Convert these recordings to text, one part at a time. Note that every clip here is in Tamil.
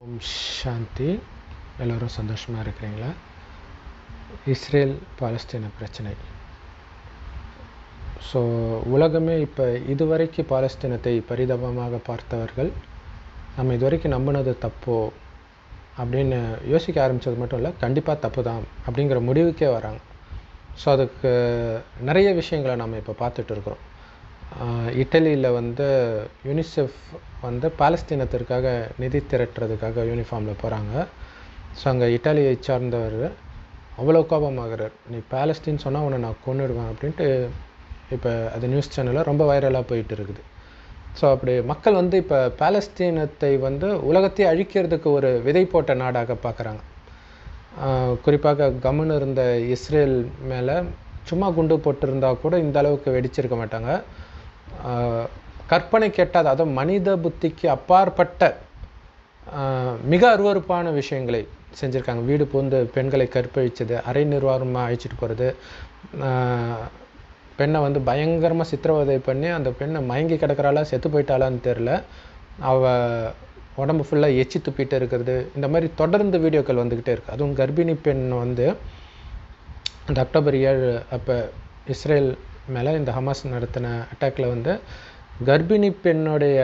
ஓம் சாந்தி எல்லோரும் சந்தோஷமாக இருக்கிறீங்களா இஸ்ரேல் பாலஸ்தீன பிரச்சனை ஸோ உலகமே இப்போ இதுவரைக்கும் பாலஸ்தீனத்தை பரிதாபமாக பார்த்தவர்கள் நம்ம இதுவரைக்கும் நம்பினது தப்போ அப்படின்னு யோசிக்க ஆரம்பித்தது மட்டும் இல்லை கண்டிப்பாக தப்பு தான் அப்படிங்கிற முடிவுக்கே வராங்க ஸோ அதுக்கு நிறைய விஷயங்களை நம்ம இப்போ பார்த்துட்டு இருக்கிறோம் இட்டலியில் வந்து யூனிசெஃப் வந்து பாலஸ்தீனத்திற்காக நிதி திரட்டுறதுக்காக யூனிஃபார்மில் போகிறாங்க ஸோ அங்கே இட்டாலியை சார்ந்தவர் அவ்வளோ கோபமாகிறார் நீ பாலஸ்தீன் சொன்னால் உன்னை நான் கொண்டுடுவேன் அப்படின்ட்டு இப்போ அது நியூஸ் சேனலில் ரொம்ப வைரலாக போயிட்டு இருக்குது ஸோ அப்படி மக்கள் வந்து இப்போ பாலஸ்தீனத்தை வந்து உலகத்தையே அழிக்கிறதுக்கு ஒரு விதை போட்ட நாடாக பார்க்குறாங்க குறிப்பாக கம்முன்னு இருந்த இஸ்ரேல் மேலே சும்மா குண்டு போட்டிருந்தா கூட இந்த அளவுக்கு வெடிச்சிருக்க மாட்டாங்க கற்பனை கேட்டால் அதுவும் மனித புத்திக்கு அப்பாற்பட்ட மிக அருவறுப்பான விஷயங்களை செஞ்சுருக்காங்க வீடு பூந்து பெண்களை கற்பழிச்சது அரை நிர்வாகமாக அழைச்சிட்டு போகிறது பெண்ணை வந்து பயங்கரமாக சித்திரவதை பண்ணி அந்த பெண்ணை மயங்கி கிடக்கிறாளா செத்து போயிட்டாளான்னு தெரில அவள் உடம்பு ஃபுல்லாக எச்சி துப்பிட்டு இருக்கிறது இந்த மாதிரி தொடர்ந்து வீடியோக்கள் வந்துக்கிட்டே இருக்குது அதுவும் கர்ப்பிணி பெண் வந்து அந்த அக்டோபர் ஏழு அப்போ இஸ்ரேல் மேலே இந்த ஹமாஸ் நடத்தின அட்டாக்கில் வந்து கர்ப்பிணி பெண்ணுடைய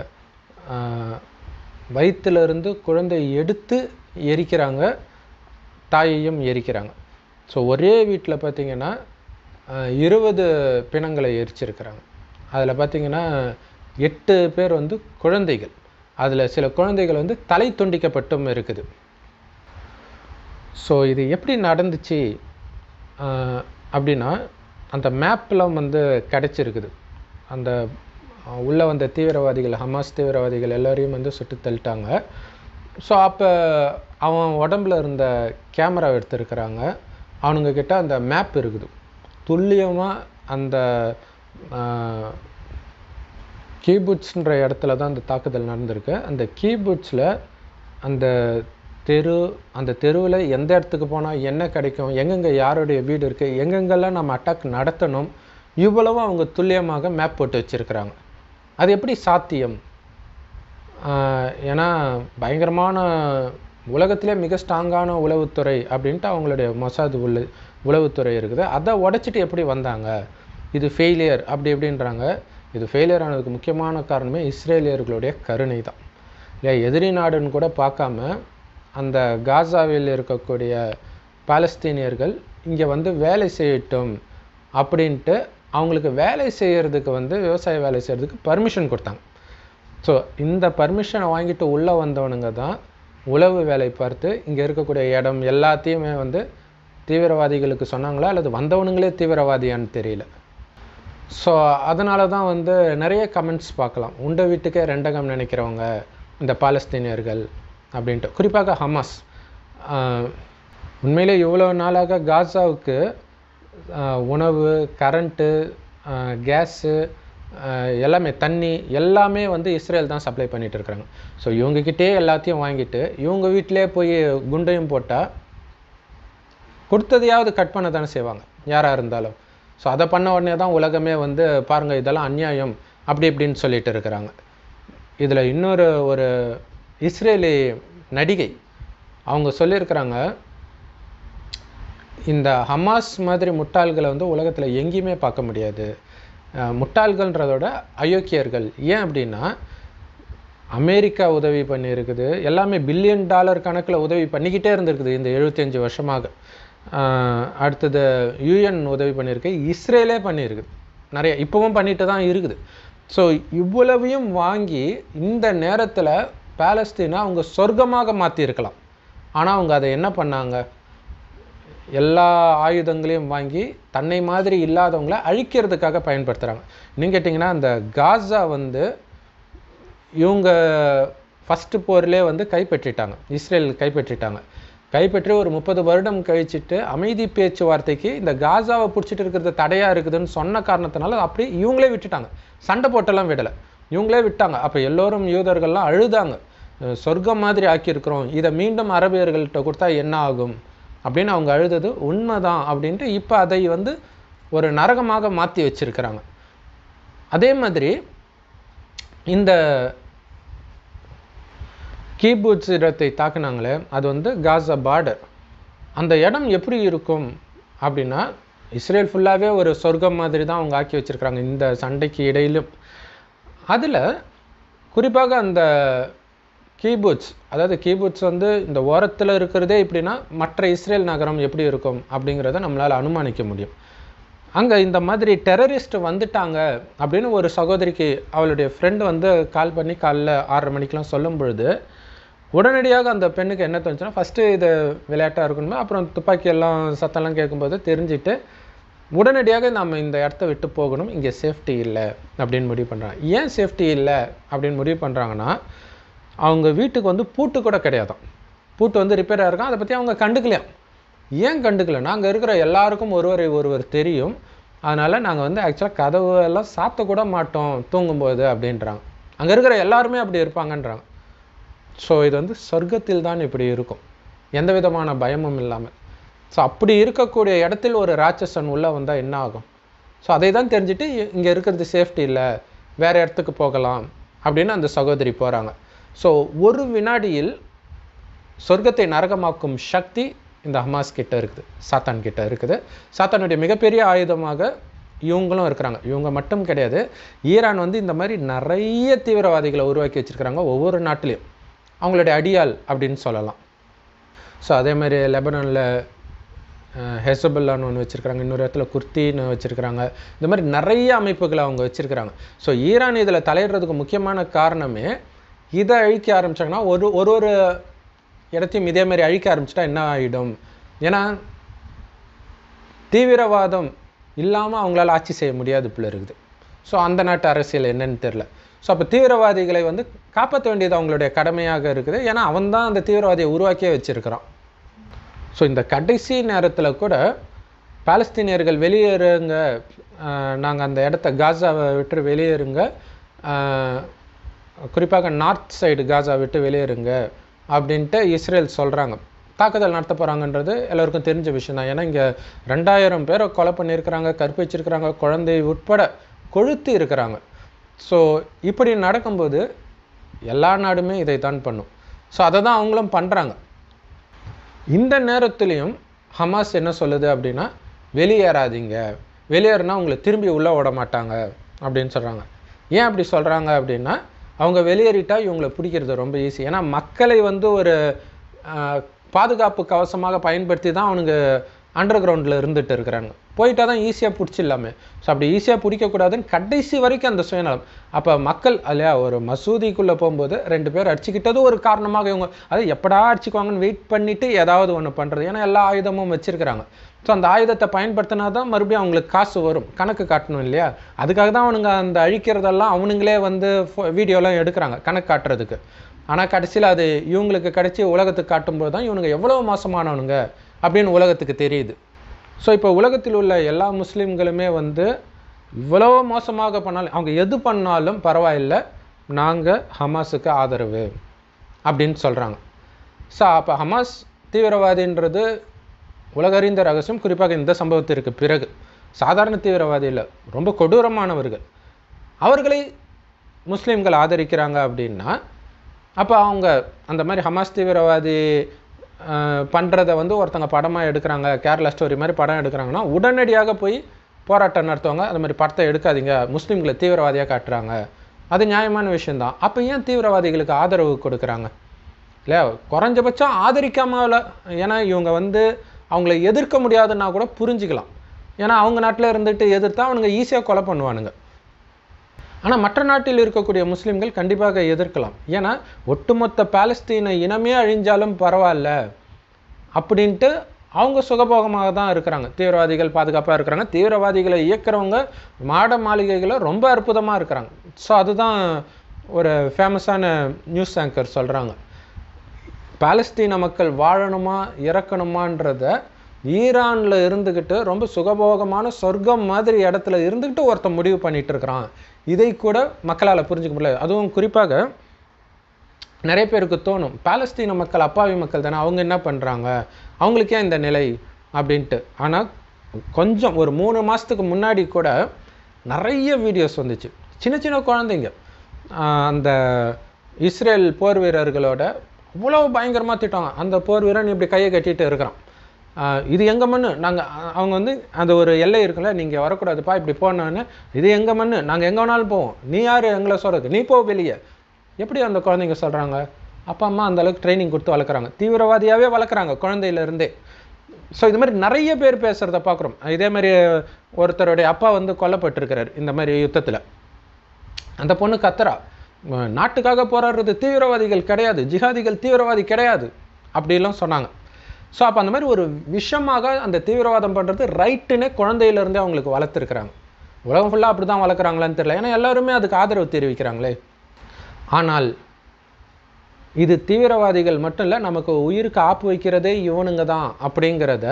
வயிற்றிலிருந்து குழந்தை எடுத்து எரிக்கிறாங்க தாயையும் எரிக்கிறாங்க ஸோ ஒரே வீட்டில் பார்த்திங்கன்னா இருபது பிணங்களை எரிச்சிருக்கிறாங்க அதில் பார்த்திங்கன்னா எட்டு பேர் வந்து குழந்தைகள் அதில் சில குழந்தைகள் வந்து தலை துண்டிக்கப்பட்டும் இருக்குது ஸோ இது எப்படி நடந்துச்சு அப்படின்னா அந்த மேப்பில் வந்து கிடச்சிருக்குது அந்த உள்ளே வந்த தீவிரவாதிகள் ஹமாஸ் தீவிரவாதிகள் எல்லோரையும் வந்து சுட்டு தள்ளிட்டாங்க ஸோ அப்போ அவன் உடம்புல இருந்த கேமரா எடுத்துருக்கிறாங்க அவனுங்க கிட்ட அந்த மேப் இருக்குது துல்லியமாக அந்த கீபுட்ஸ்ன்ற இடத்துல தான் அந்த தாக்குதல் நடந்திருக்கு அந்த கீபுட்ஸில் அந்த தெரு அந்த தெருவில் எந்த இடத்துக்கு போனால் என்ன கிடைக்கும் எங்கெங்கே யாருடைய வீடு இருக்குது எங்கெங்கெல்லாம் நம்ம அட்டாக் நடத்தணும் இவ்வளவும் அவங்க துல்லியமாக மேப் போட்டு வச்சுருக்கிறாங்க அது எப்படி சாத்தியம் ஏன்னா பயங்கரமான உலகத்திலே மிக ஸ்ட்ராங்கான உளவுத்துறை அப்படின்ட்டு அவங்களுடைய மொசாது உள்ள உளவுத்துறை இருக்குது அதை உடச்சிட்டு எப்படி வந்தாங்க இது ஃபெயிலியர் அப்படி எப்படின்றாங்க இது ஃபெயிலியர் ஆனதுக்கு முக்கியமான காரணமே இஸ்ரேலியர்களுடைய கருணை தான் இல்லை எதிரி நாடுன்னு கூட பார்க்காம அந்த காசாவில் இருக்கக்கூடிய பாலஸ்தீனியர்கள் இங்கே வந்து வேலை செய்யட்டும் அப்படின்ட்டு அவங்களுக்கு வேலை செய்கிறதுக்கு வந்து விவசாய வேலை செய்கிறதுக்கு பர்மிஷன் கொடுத்தாங்க ஸோ இந்த பர்மிஷனை வாங்கிட்டு உள்ளே வந்தவனுங்க தான் உளவு வேலை பார்த்து இங்கே இருக்கக்கூடிய இடம் எல்லாத்தையுமே வந்து தீவிரவாதிகளுக்கு சொன்னாங்களா அல்லது வந்தவனுங்களே தீவிரவாதியான்னு தெரியல ஸோ அதனால தான் வந்து நிறைய கமெண்ட்ஸ் பார்க்கலாம் உண்ட வீட்டுக்கே ரெண்டகம் நினைக்கிறவங்க இந்த பாலஸ்தீனியர்கள் அப்படின்ட்டு குறிப்பாக ஹமாஸ் உண்மையிலே இவ்வளோ நாளாக காசாவுக்கு உணவு கரண்ட்டு கேஸு எல்லாமே தண்ணி எல்லாமே வந்து இஸ்ரேல் தான் சப்ளை பண்ணிகிட்டு இருக்கிறாங்க ஸோ இவங்கக்கிட்டே எல்லாத்தையும் வாங்கிட்டு இவங்க வீட்டிலே போய் குண்டையும் போட்டால் கொடுத்ததையாவது கட் பண்ண தானே செய்வாங்க யாராக இருந்தாலும் ஸோ அதை பண்ண உடனே தான் உலகமே வந்து பாருங்கள் இதெல்லாம் அந்நியாயம் அப்படி இப்படின்னு சொல்லிட்டு இருக்கிறாங்க இதில் இன்னொரு ஒரு இஸ்ரேலி நடிகை அவங்க சொல்லியிருக்கிறாங்க இந்த ஹமாஸ் மாதிரி முட்டாள்களை வந்து உலகத்தில் எங்கேயுமே பார்க்க முடியாது முட்டாள்கள்ன்றதோட அயோக்கியர்கள் ஏன் அப்படின்னா அமெரிக்கா உதவி பண்ணியிருக்குது எல்லாமே பில்லியன் டாலர் கணக்கில் உதவி பண்ணிக்கிட்டே இருந்திருக்குது இந்த எழுபத்தஞ்சி வருஷமாக அடுத்தது யூஎன் உதவி பண்ணியிருக்கு இஸ்ரேலே பண்ணியிருக்குது நிறைய இப்போவும் பண்ணிட்டு தான் இருக்குது ஸோ இவ்வளவையும் வாங்கி இந்த நேரத்தில் பாலஸ்தீனை அவங்க சொர்க்கமாக மாற்றிருக்கலாம் ஆனால் அவங்க அதை என்ன பண்ணாங்க எல்லா ஆயுதங்களையும் வாங்கி தன்னை மாதிரி இல்லாதவங்கள அழிக்கிறதுக்காக பயன்படுத்துகிறாங்க நீங்கள் கேட்டிங்கன்னா அந்த காசா வந்து இவங்க ஃபஸ்ட்டு போர்லே வந்து கைப்பற்றிட்டாங்க இஸ்ரேல் கைப்பற்றிட்டாங்க கைப்பற்றி ஒரு முப்பது வருடம் கழிச்சிட்டு அமைதி பேச்சுவார்த்தைக்கு இந்த காசாவை பிடிச்சிட்டு இருக்கிறது தடையாக இருக்குதுன்னு சொன்ன காரணத்தினால அப்படி இவங்களே விட்டுட்டாங்க சண்டை போட்டெல்லாம் விடலை இவங்களே விட்டாங்க அப்போ எல்லோரும் யூதர்கள்லாம் அழுதாங்க சொர்க்கம் மாதிரி ஆக்கியிருக்கிறோம் இதை மீண்டும் அரபியர்கள்ட்ட கொடுத்தா என்ன ஆகும் அப்படின்னு அவங்க அழுதது உண்மைதான் அப்படின்ட்டு இப்போ அதை வந்து ஒரு நரகமாக மாற்றி வச்சிருக்கிறாங்க அதே மாதிரி இந்த கீபூட்ஸ் இடத்தை தாக்குனாங்களே அது வந்து காசா பார்டர் அந்த இடம் எப்படி இருக்கும் அப்படின்னா இஸ்ரேல் ஃபுல்லாகவே ஒரு சொர்க்கம் மாதிரி தான் அவங்க ஆக்கி வச்சிருக்காங்க இந்த சண்டைக்கு இடையிலும் அதில் குறிப்பாக அந்த கீபூட்ஸ் அதாவது கீபூட்ஸ் வந்து இந்த ஓரத்தில் இருக்கிறதே இப்படின்னா மற்ற இஸ்ரேல் நகரம் எப்படி இருக்கும் அப்படிங்கிறத நம்மளால் அனுமானிக்க முடியும் அங்கே இந்த மாதிரி டெரரிஸ்ட் வந்துட்டாங்க அப்படின்னு ஒரு சகோதரிக்கு அவளுடைய ஃப்ரெண்டு வந்து கால் பண்ணி காலைல ஆறரை மணிக்கெலாம் சொல்லும் பொழுது உடனடியாக அந்த பெண்ணுக்கு என்ன தோணுச்சுன்னா ஃபஸ்ட்டு இது விளையாட்டாக இருக்கணுமே அப்புறம் துப்பாக்கி எல்லாம் சத்தம்லாம் கேட்கும்போது தெரிஞ்சுட்டு உடனடியாக நம்ம இந்த இடத்த விட்டு போகணும் இங்கே சேஃப்டி இல்லை அப்படின்னு முடிவு பண்ணுறாங்க ஏன் சேஃப்டி இல்லை அப்படின்னு முடிவு பண்ணுறாங்கன்னா அவங்க வீட்டுக்கு வந்து பூட்டு கூட கிடையாதாம் பூட்டு வந்து ரிப்பேர் ஆயிருக்கும் அதை பற்றி அவங்க கண்டுக்கலையாம் ஏன் கண்டுக்கலைன்னா அங்கே இருக்கிற எல்லாருக்கும் ஒருவரை ஒருவர் தெரியும் அதனால் நாங்கள் வந்து ஆக்சுவலாக கதவு எல்லாம் சாத்த கூட மாட்டோம் தூங்கும்போது அப்படின்றாங்க அங்கே இருக்கிற எல்லாருமே அப்படி இருப்பாங்கன்றாங்க ஸோ இது வந்து சொர்க்கத்தில் தான் இப்படி இருக்கும் எந்த விதமான பயமும் இல்லாமல் ஸோ அப்படி இருக்கக்கூடிய இடத்தில் ஒரு ராட்சசன் உள்ளே வந்தால் என்ன ஆகும் ஸோ அதை தான் தெரிஞ்சுட்டு இங்கே இருக்கிறது சேஃப்டி இல்லை வேறு இடத்துக்கு போகலாம் அப்படின்னு அந்த சகோதரி போகிறாங்க ஸோ ஒரு வினாடியில் சொர்க்கத்தை நரகமாக்கும் சக்தி இந்த ஹமாஸ் கிட்ட இருக்குது சாத்தான் கிட்ட இருக்குது சாத்தானுடைய மிகப்பெரிய ஆயுதமாக இவங்களும் இருக்கிறாங்க இவங்க மட்டும் கிடையாது ஈரான் வந்து இந்த மாதிரி நிறைய தீவிரவாதிகளை உருவாக்கி வச்சிருக்கிறாங்க ஒவ்வொரு நாட்டிலையும் அவங்களுடைய அடியாள் அப்படின்னு சொல்லலாம் ஸோ அதே மாதிரி லெபனானில் ஹெசபுல்லான்னு ஒன்று வச்சுருக்காங்க இன்னொரு இடத்துல குர்த்தின்னு வச்சுருக்கிறாங்க இந்த மாதிரி நிறைய அமைப்புகளை அவங்க வச்சுருக்கிறாங்க ஸோ ஈரான் இதில் தலையிடுறதுக்கு முக்கியமான காரணமே இதை அழிக்க ஆரம்பிச்சாங்கன்னா ஒரு ஒரு ஒரு இடத்தையும் இதே மாதிரி அழிக்க ஆரம்பிச்சிட்டா என்ன ஆகிடும் ஏன்னா தீவிரவாதம் இல்லாமல் அவங்களால ஆட்சி செய்ய முடியாது போல இருக்குது ஸோ அந்த நாட்டு அரசியல் என்னன்னு தெரில ஸோ அப்போ தீவிரவாதிகளை வந்து காப்பாற்ற வேண்டியது அவங்களுடைய கடமையாக இருக்குது ஏன்னா அவன் தான் அந்த தீவிரவாதியை உருவாக்கியே வச்சிருக்கிறான் ஸோ இந்த கடைசி நேரத்தில் கூட பாலஸ்தீனியர்கள் வெளியேறுங்க நாங்கள் அந்த இடத்த காசாவை விட்டு வெளியேறுங்க ஆஹ், குறிப்பாக நார்த் சைடு காசா விட்டு வெளியேறுங்க அப்படின்ட்டு இஸ்ரேல் சொல்கிறாங்க தாக்குதல் நடத்த போகிறாங்கன்றது எல்லோருக்கும் தெரிஞ்ச விஷயம் தான் ஏன்னா இங்கே ரெண்டாயிரம் பேரை கொலை பண்ணியிருக்கிறாங்க கற்பிச்சிருக்கிறாங்க குழந்தை உட்பட கொழுத்து இருக்கிறாங்க ஸோ இப்படி நடக்கும்போது எல்லா நாடுமே இதை தான் பண்ணும் ஸோ அதை தான் அவங்களும் பண்ணுறாங்க இந்த நேரத்துலையும் ஹமாஸ் என்ன சொல்லுது அப்படின்னா வெளியேறாதீங்க வெளியேறினா உங்களை திரும்பி உள்ளே விட மாட்டாங்க அப்படின்னு சொல்கிறாங்க ஏன் அப்படி சொல்கிறாங்க அப்படின்னா அவங்க வெளியேறிட்டா இவங்களை பிடிக்கிறது ரொம்ப ஈஸி ஏன்னா மக்களை வந்து ஒரு ஆஹ், பாதுகாப்பு கவசமாக பயன்படுத்தி தான் அவனுங்க அண்டர் கிரவுண்டில் இருந்துட்டு இருக்கிறாங்க போயிட்டா தான் ஈஸியாக பிடிச்சிடலாமே ஸோ அப்படி ஈஸியாக பிடிக்கக்கூடாதுன்னு கடைசி வரைக்கும் அந்த சுயநலம் அப்போ மக்கள் இல்லையா ஒரு மசூதிக்குள்ளே போகும்போது ரெண்டு பேர் அடிச்சுக்கிட்டது ஒரு காரணமாக இவங்க அது எப்படா அடிச்சுக்குவாங்கன்னு வெயிட் பண்ணிட்டு ஏதாவது ஒன்று பண்ணுறது ஏன்னா எல்லா ஆயுதமும் வச்சிருக்கிறாங்க ஸோ அந்த ஆயுதத்தை பயன்படுத்தினா தான் மறுபடியும் அவங்களுக்கு காசு வரும் கணக்கு காட்டணும் இல்லையா அதுக்காக தான் அவனுங்க அந்த அழிக்கிறதெல்லாம் அவனுங்களே வந்து வீடியோலாம் எடுக்கிறாங்க கணக்கு காட்டுறதுக்கு ஆனால் கடைசியில் அது இவங்களுக்கு கிடைச்சி உலகத்துக்கு காட்டும்போது தான் இவனுங்க எவ்வளோ மோசமானவனுங்க அப்படின்னு உலகத்துக்கு தெரியுது ஸோ இப்போ உலகத்தில் உள்ள எல்லா முஸ்லீம்களுமே வந்து இவ்வளோ மோசமாக பண்ணாலும் அவங்க எது பண்ணாலும் பரவாயில்லை நாங்கள் ஹமாஸுக்கு ஆதரவு அப்படின்னு சொல்கிறாங்க ஸோ அப்போ ஹமாஸ் தீவிரவாதின்றது உலகறிந்த ரகசியம் குறிப்பாக இந்த சம்பவத்திற்கு பிறகு சாதாரண தீவிரவாதி இல்லை ரொம்ப கொடூரமானவர்கள் அவர்களை முஸ்லீம்கள் ஆதரிக்கிறாங்க அப்படின்னா அப்போ அவங்க அந்த மாதிரி ஹமாஸ் தீவிரவாதி பண்ணுறத வந்து ஒருத்தங்க படமாக எடுக்கிறாங்க கேரளா ஸ்டோரி மாதிரி படம் எடுக்கிறாங்கன்னா உடனடியாக போய் போராட்டம் நடத்துவாங்க அந்த மாதிரி படத்தை எடுக்காதீங்க முஸ்லீம்களை தீவிரவாதியாக காட்டுறாங்க அது நியாயமான விஷயம்தான் அப்போ ஏன் தீவிரவாதிகளுக்கு ஆதரவு கொடுக்குறாங்க இல்லையா குறைஞ்சபட்சம் ஆதரிக்காமல் ஏன்னா இவங்க வந்து அவங்கள எதிர்க்க முடியாதுன்னா கூட புரிஞ்சுக்கலாம் ஏன்னா அவங்க நாட்டில் இருந்துட்டு எதிர்த்தா அவனுங்க ஈஸியாக கொலை பண்ணுவானுங்க ஆனால் மற்ற நாட்டில் இருக்கக்கூடிய முஸ்லீம்கள் கண்டிப்பாக எதிர்க்கலாம் ஏன்னா ஒட்டுமொத்த பாலஸ்தீன இனமே அழிஞ்சாலும் பரவாயில்ல அப்படின்ட்டு அவங்க சுகபோகமாக தான் இருக்கிறாங்க தீவிரவாதிகள் பாதுகாப்பாக இருக்கிறாங்க தீவிரவாதிகளை இயக்குறவங்க மாட மாளிகைகளை ரொம்ப அற்புதமாக இருக்கிறாங்க ஸோ அதுதான் ஒரு ஃபேமஸான நியூஸ் ஆங்கர் சொல்கிறாங்க பாலஸ்தீன மக்கள் வாழணுமா இறக்கணுமான்றத ஈரானில் இருந்துக்கிட்டு ரொம்ப சுகபோகமான சொர்க்கம் மாதிரி இடத்துல இருந்துக்கிட்டு ஒருத்தன் முடிவு பண்ணிட்டு இருக்கிறான் இதை கூட மக்களால் புரிஞ்சுக்க முடியல அதுவும் குறிப்பாக நிறைய பேருக்கு தோணும் பாலஸ்தீன மக்கள் அப்பாவி மக்கள் தானே அவங்க என்ன பண்ணுறாங்க அவங்களுக்கே இந்த நிலை அப்படின்ட்டு ஆனால் கொஞ்சம் ஒரு மூணு மாதத்துக்கு முன்னாடி கூட நிறைய வீடியோஸ் வந்துச்சு சின்ன சின்ன குழந்தைங்க ஆஹ் அந்த இஸ்ரேல் போர் வீரர்களோட இவ்வளோ பயங்கரமாக திட்டாங்க அந்த போர் வீரன் இப்படி கையை கட்டிட்டு இருக்கிறான் ஆஹ் இது எங்கள் மண்ணு நாங்கள் அவங்க வந்து அந்த ஒரு எல்லை இருக்குல்ல நீங்கள் வரக்கூடாதுப்பா இப்படி போனான்னு இது எங்கள் மண்ணு நாங்கள் எங்கே வேணாலும் போவோம் நீ யார் எங்களை சொல்கிறது நீ போ வெளியே எப்படி அந்த குழந்தைங்க சொல்கிறாங்க அப்பா அம்மா அந்த அளவுக்கு ட்ரைனிங் கொடுத்து வளர்க்குறாங்க தீவிரவாதியாகவே வளர்க்குறாங்க குழந்தையிலேருந்தே ஸோ இது மாதிரி நிறைய பேர் பேசுகிறத பார்க்குறோம் இதே மாதிரி ஒருத்தருடைய அப்பா வந்து கொல்லப்பட்டிருக்கிறார் இந்த மாதிரி யுத்தத்தில் அந்த பொண்ணு கத்துறா "ம, நாட்டுக்காக போராடுறது தீவிரவாதிகள் கிடையாது ஜிஹாதிகள் தீவிரவாதி கிடையாது அப்படிலாம் சொன்னாங்க ஸோ அப்போ அந்த மாதிரி ஒரு விஷமாக அந்த தீவிரவாதம் பண்ணுறது ரைட்டுன்னே குழந்தையிலேருந்தே அவங்களுக்கு வளர்த்துருக்குறாங்க உலகம் ஃபுல்லாக அப்படி தான் வளர்க்குறாங்களான்னு தெரியல ஏன்னா எல்லாருமே அதுக்கு ஆதரவு தெரிவிக்கிறாங்களே ஆனால் இது தீவிரவாதிகள் மட்டும் இல்லை நமக்கு உயிருக்கு ஆப்பு வைக்கிறதே இவனுங்க தான் அப்படிங்கிறத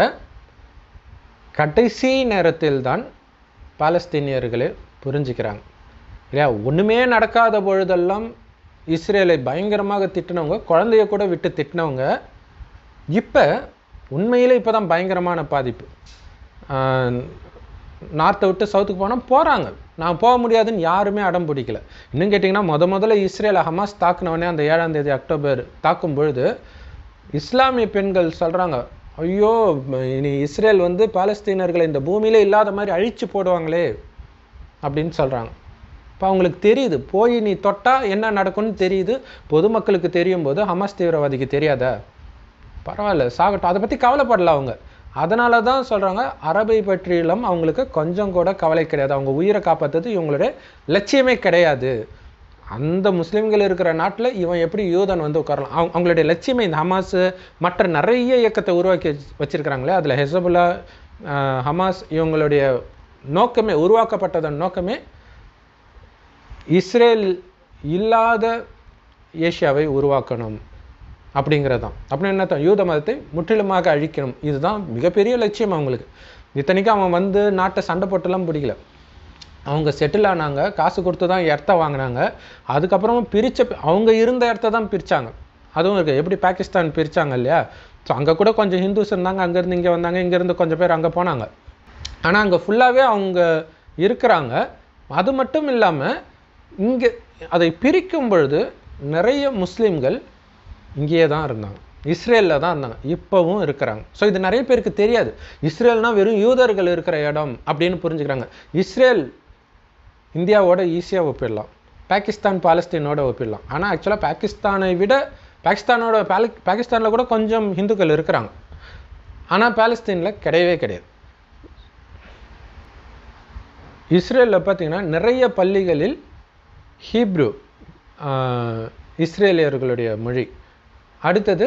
கடைசி நேரத்தில் தான் பாலஸ்தீனியர்களே புரிஞ்சுக்கிறாங்க இல்லையா ஒன்றுமே நடக்காத பொழுதெல்லாம் இஸ்ரேலை பயங்கரமாக திட்டினவங்க குழந்தைய கூட விட்டு திட்டினவங்க இப்போ உண்மையிலே இப்போ தான் பயங்கரமான பாதிப்பு நார்த்தை விட்டு சவுத்துக்கு போனால் போகிறாங்க நான் போக முடியாதுன்னு யாருமே அடம் பிடிக்கல இன்னும் கேட்டிங்கன்னா முத முதல்ல இஸ்ரேலை ஹமாஸ் தாக்குனவனே அந்த ஏழாம் தேதி அக்டோபர் தாக்கும் பொழுது இஸ்லாமிய பெண்கள் சொல்கிறாங்க ஐயோ ம- இனி இஸ்ரேல் வந்து பாலஸ்தீனர்களை இந்த பூமியிலே இல்லாத மாதிரி அழிச்சு போடுவாங்களே அப்படின்னு சொல்கிறாங்க இப்போ அவங்களுக்கு தெரியுது போய் நீ தொட்டா என்ன நடக்கும்னு தெரியுது பொதுமக்களுக்கு தெரியும் போது ஹமாஸ் தீவிரவாதிக்கு தெரியாதா பரவாயில்ல சாகட்டும் அதை பற்றி கவலைப்படல அவங்க அதனால தான் சொல்கிறாங்க அரபை பற்றியெல்லாம் அவங்களுக்கு கொஞ்சம் கூட கவலை கிடையாது அவங்க உயிரை காப்பாற்றுறது இவங்களுடைய லட்சியமே கிடையாது அந்த முஸ்லீம்கள் இருக்கிற நாட்டில் இவன் எப்படி யூதன் வந்து உட்காரலாம் அவங்க அவங்களுடைய லட்சியமே இந்த ஹமாஸ் மற்ற நிறைய இயக்கத்தை உருவாக்கி வச்சு- வச்சிருக்கிறாங்களே அதில் ஹெசபுல்லா ஆஹ், ஹமாஸ் இவங்களுடைய நோக்கமே உருவாக்கப்பட்டதன் நோக்கமே இஸ்ரேல் இல்லாத ஏசியாவை உருவாக்கணும் அப்படிங்கிறது தான் அப்படின்னு என்ன அர்த்தம்? யூத மதத்தை முற்றிலுமாக அழிக்கணும் இதுதான் மிகப்பெரிய லட்சியம் அவங்களுக்கு இத்தனைக்கும் அவன் வந்து நாட்டை சண்டை போட்டுலாம் பிடிக்கல அவங்க செட்டில் ஆனாங்க காசு கொடுத்து தான் இடத்த வாங்கினாங்க அதுக்கப்புறமா பிரிச்ச அவங்க இருந்த இடத்த தான் பிரிச்சாங்க அதுவும் இருக்கு எப்படி பாகிஸ்தான் பிரிச்சாங்க இல்லையா ஸோ அங்கே கூட கொஞ்சம் ஹிந்துஸ் இருந்தாங்க அங்கேருந்து இங்கே வந்தாங்க இங்கேருந்து கொஞ்சம் பேர் அங்கே போனாங்க ஆனால் அங்கே ஃபுல்லாகவே அவங்க இருக்கிறாங்க அது மட்டும் இல்லாமல் இங்கே அதை பிரிக்கும் பொழுது நிறைய முஸ்லீம்கள் இங்கேயே தான் இருந்தாங்க இஸ்ரேலில் தான் இருந்தாங்க இப்போவும் இருக்கிறாங்க ஸோ இது நிறைய பேருக்கு தெரியாது இஸ்ரேல்னா வெறும் யூதர்கள் இருக்கிற இடம் அப்படின்னு புரிஞ்சுக்கிறாங்க இஸ்ரேல் இந்தியாவோட ஈஸியாக ஒப்பிடலாம் பாகிஸ்தான் பாலஸ்தீனோட ஒப்பிடலாம் ஆனால் ஆக்சுவலாக பாகிஸ்தானை விட பாகிஸ்தானோட பாலி பாகிஸ்தானில் கூட கொஞ்சம் இந்துக்கள் இருக்கிறாங்க ஆனால் பாலஸ்தீனில் கிடையவே கிடையாது இஸ்ரேலில் பார்த்தீங்கன்னா நிறைய பள்ளிகளில் ஹீப்ரு ஆஹ், இஸ்ரேலியர்களுடைய மொழி அடுத்தது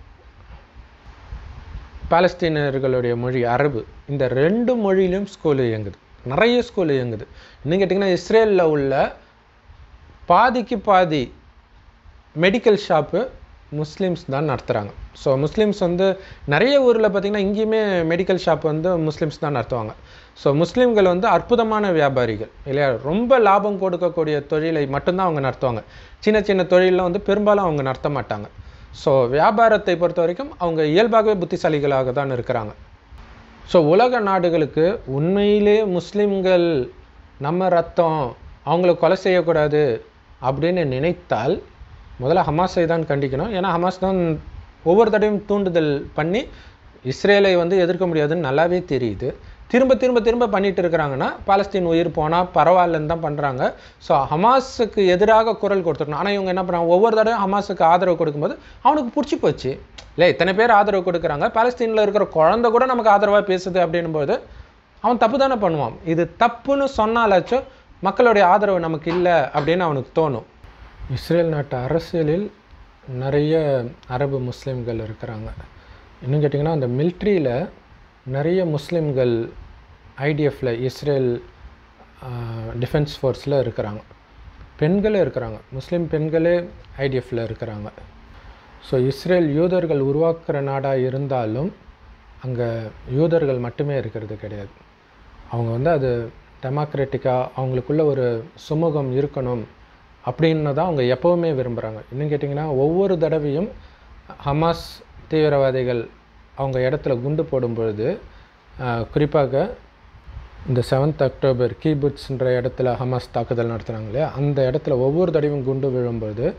பாலஸ்தீனர்களுடைய மொழி அரபு இந்த ரெண்டு மொழியிலும் ஸ்கூல் இயங்குது நிறைய ஸ்கூல் இயங்குது இன்னும் கேட்டிங்கன்னா இஸ்ரேலில் உள்ள பாதிக்கு பாதி மெடிக்கல் ஷாப்பு முஸ்லீம்ஸ் தான் நடத்துகிறாங்க ஸோ முஸ்லீம்ஸ் வந்து நிறைய ஊரில் பார்த்தீங்கன்னா இங்கேயுமே மெடிக்கல் ஷாப் வந்து முஸ்லீம்ஸ் தான் நடத்துவாங்க ஸோ முஸ்லீம்கள் வந்து அற்புதமான வியாபாரிகள் இல்லையா ரொம்ப லாபம் கொடுக்கக்கூடிய தொழிலை மட்டும்தான் அவங்க நடத்துவாங்க சின்ன சின்ன தொழிலில் வந்து பெரும்பாலும் அவங்க நடத்த மாட்டாங்க ஸோ வியாபாரத்தை பொறுத்த வரைக்கும் அவங்க இயல்பாகவே புத்திசாலிகளாக தான் இருக்கிறாங்க ஸோ உலக நாடுகளுக்கு உண்மையிலே முஸ்லிம்கள் நம்ம ரத்தம் அவங்கள கொலை செய்யக்கூடாது அப்படின்னு நினைத்தால் முதல்ல ஹமாஸை தான் கண்டிக்கணும் ஏன்னா ஹமாஸ் தான் ஒவ்வொரு தடவையும் தூண்டுதல் பண்ணி இஸ்ரேலை வந்து எதிர்க்க முடியாதுன்னு நல்லாவே தெரியுது திரும்ப திரும்ப திரும்ப பண்ணிட்டு இருக்கிறாங்கன்னா பாலஸ்தீன் உயிர் போனால் பரவாயில்லன்னு தான் பண்ணுறாங்க ஸோ ஹமாஸுக்கு எதிராக குரல் கொடுத்துருக்கணும் ஆனால் இவங்க என்ன பண்ணுறாங்க ஒவ்வொரு தடவையும் ஹமாஸுக்கு ஆதரவு கொடுக்கும்போது அவனுக்கு பிடிச்சி போச்சு இல்லை இத்தனை பேர் ஆதரவு கொடுக்குறாங்க பாலஸ்தீனில் இருக்கிற குழந்தை கூட நமக்கு ஆதரவாக பேசுது அப்படின்னும் போது அவன் தப்பு தானே பண்ணுவான் இது தப்புன்னு சொன்னாலாச்சும் மக்களுடைய ஆதரவு நமக்கு இல்லை அப்படின்னு அவனுக்கு தோணும் இஸ்ரேல் நாட்டு அரசியலில் நிறைய அரபு முஸ்லீம்கள் இருக்கிறாங்க இன்னும் கேட்டிங்கன்னா அந்த மிலிட்ரியில் நிறைய முஸ்லீம்கள் ஐடிஎஃப்ல இஸ்ரேல் டிஃபென்ஸ் ஃபோர்ஸில் இருக்கிறாங்க பெண்களே இருக்கிறாங்க முஸ்லீம் பெண்களே ஐடிஎஃப்ல இருக்கிறாங்க ஸோ இஸ்ரேல் யூதர்கள் உருவாக்குற நாடாக இருந்தாலும் அங்கே யூதர்கள் மட்டுமே இருக்கிறது கிடையாது அவங்க வந்து அது டெமோக்ராட்டிக்காக அவங்களுக்குள்ள ஒரு சுமூகம் இருக்கணும் அப்படின்னு தான் அவங்க எப்போவுமே விரும்புகிறாங்க இன்னும் கேட்டிங்கன்னா ஒவ்வொரு தடவையும் ஹமாஸ் தீவிரவாதிகள் அவங்க இடத்துல குண்டு போடும் பொழுது ஆஹ், குறிப்பாக இந்த செவன்த் அக்டோபர் கீபுட்ஸ்ன்ற இடத்துல ஹமாஸ் தாக்குதல் நடத்துனாங்க இல்லையா அந்த இடத்துல ஒவ்வொரு தடவையும் குண்டு விழும்போது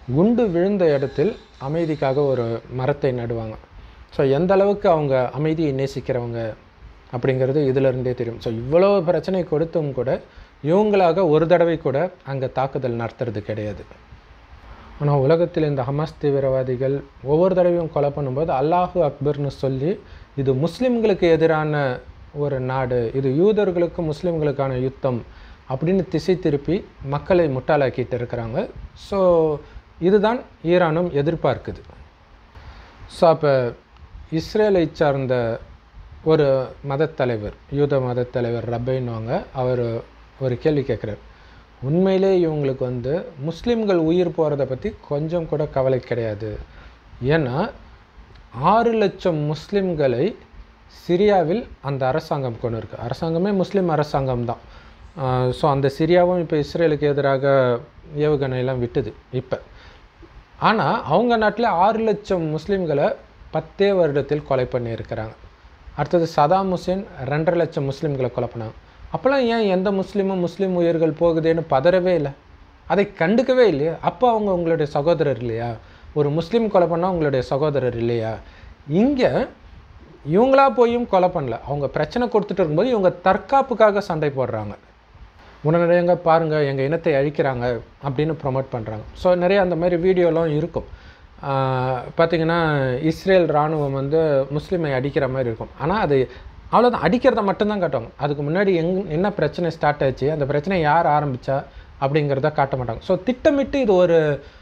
குண்டு விழுந்த இடத்தில் அமைதிக்காக ஒரு மரத்தை நடுவாங்க ஸோ எந்த அளவுக்கு அவங்க அமைதியை நேசிக்கிறவங்க அப்படிங்கிறது இதிலிருந்தே தெரியும் ஸோ இவ்வளோ பிரச்சனை கொடுத்தும் கூட இவங்களாக ஒரு தடவை கூட அங்கே தாக்குதல் நடத்துறது கிடையாது ஆனால் உலகத்தில் இந்த ஹமாஸ் தீவிரவாதிகள் ஒவ்வொரு தடவையும் கொலை பண்ணும்போது அல்லாஹு அக்பர்னு சொல்லி இது முஸ்லிம்களுக்கு எதிரான ஒரு நாடு இது யூதர்களுக்கு முஸ்லிம்களுக்கான யுத்தம் அப்படின்னு திசை திருப்பி மக்களை முட்டாளாக்கிட்டு இருக்கிறாங்க ஸோ இதுதான் ஈரானும் எதிர்பார்க்குது ஸோ அப்போ இஸ்ரேலை சார்ந்த ஒரு மதத்தலைவர் யூத மதத்தலைவர் ரப்பைன்னுவாங்க அவர் ஒரு கேள்வி கேட்குறாரு உண்மையிலே இவங்களுக்கு வந்து முஸ்லீம்கள் உயிர் போகிறத பற்றி கொஞ்சம் கூட கவலை கிடையாது ஏன்னா ஆறு லட்சம் முஸ்லீம்களை சிரியாவில் அந்த அரசாங்கம் கொண்டு இருக்கு அரசாங்கமே முஸ்லீம் அரசாங்கம் தான் ஸோ அந்த சிரியாவும் இப்போ இஸ்ரேலுக்கு எதிராக ஏவுகணையெல்லாம் விட்டுது இப்போ ஆனால் அவங்க நாட்டில் ஆறு லட்சம் முஸ்லீம்களை பத்தே வருடத்தில் கொலை பண்ணியிருக்கிறாங்க அடுத்தது சதாம் ஹுசேன் ரெண்டரை லட்சம் முஸ்லீம்களை கொலை பண்ணாங்க அப்போல்லாம் ஏன் எந்த முஸ்லீமும் முஸ்லீம் உயிர்கள் போகுதேன்னு பதறவே இல்லை அதை கண்டுக்கவே இல்லையா அப்போ அவங்க உங்களுடைய சகோதரர் இல்லையா ஒரு முஸ்லீம் கொலை பண்ணால் உங்களுடைய சகோதரர் இல்லையா இங்கே இவங்களா போயும் கொலை பண்ணல அவங்க பிரச்சனை கொடுத்துட்டு இருக்கும்போது இவங்க தற்காப்புக்காக சண்டை போடுறாங்க உடனடியாக பாருங்கள் எங்கள் இனத்தை அழிக்கிறாங்க அப்படின்னு ப்ரொமோட் பண்ணுறாங்க ஸோ நிறைய அந்த மாதிரி வீடியோலாம் இருக்கும் பார்த்திங்கன்னா இஸ்ரேல் இராணுவம் வந்து முஸ்லீமை அடிக்கிற மாதிரி இருக்கும் ஆனால் அது அவ்வளோதான் அடிக்கிறத மட்டும்தான் காட்டுவாங்க அதுக்கு முன்னாடி எங் என்ன பிரச்சனை ஸ்டார்ட் ஆச்சு அந்த பிரச்சனை யார் ஆரம்பித்தா அப்படிங்கிறத காட்ட மாட்டாங்க ஸோ திட்டமிட்டு இது ஒரு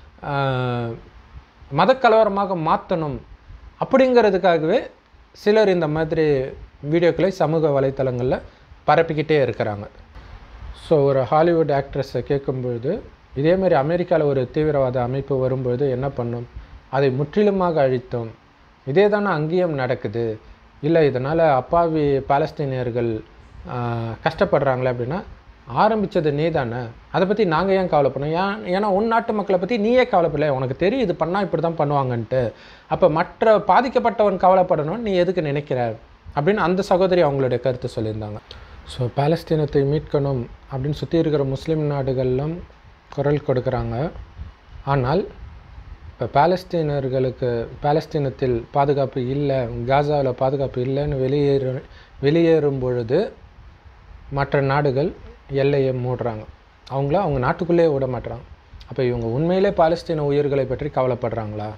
மதக்கலவரமாக மாற்றணும் அப்படிங்கிறதுக்காகவே சிலர் இந்த மாதிரி வீடியோக்களை சமூக வலைத்தளங்களில் பரப்பிக்கிட்டே இருக்கிறாங்க ஸோ ஒரு ஹாலிவுட் ஆக்ட்ரஸை கேட்கும்பொழுது இதேமாரி அமெரிக்காவில் ஒரு தீவிரவாத அமைப்பு வரும்பொழுது என்ன பண்ணும் அதை முற்றிலுமாக அழித்தோம் இதே தானே அங்கேயும் நடக்குது இல்லை இதனால் அப்பாவி பாலஸ்தீனியர்கள் கஷ்டப்படுறாங்களே அப்படின்னா ஆரம்பித்தது நீ தானே அதை பற்றி நாங்கள் ஏன் கவலைப்படணும் ஏன் ஏன்னா உன் நாட்டு மக்களை பற்றி நீயே கவலைப்படல உனக்கு தெரியும் இது பண்ணால் இப்படி தான் பண்ணுவாங்கன்ட்டு அப்போ மற்ற பாதிக்கப்பட்டவன் கவலைப்படணும்னு நீ எதுக்கு நினைக்கிற அப்படின்னு அந்த சகோதரி அவங்களுடைய கருத்து சொல்லியிருந்தாங்க ஸோ பாலஸ்தீனத்தை மீட்கணும் அப்படின்னு சுற்றி இருக்கிற முஸ்லீம் நாடுகள்லாம் குரல் கொடுக்குறாங்க ஆனால் இப்போ பாலஸ்தீனர்களுக்கு பாலஸ்தீனத்தில் பாதுகாப்பு இல்லை காசாவில் பாதுகாப்பு இல்லைன்னு வெளியேறு வெளியேறும் பொழுது மற்ற நாடுகள் எல்லையை மூடுறாங்க அவங்கள அவங்க நாட்டுக்குள்ளேயே விட மாட்டுறாங்க அப்போ இவங்க உண்மையிலே பாலஸ்தீன உயிர்களை பற்றி கவலைப்படுறாங்களா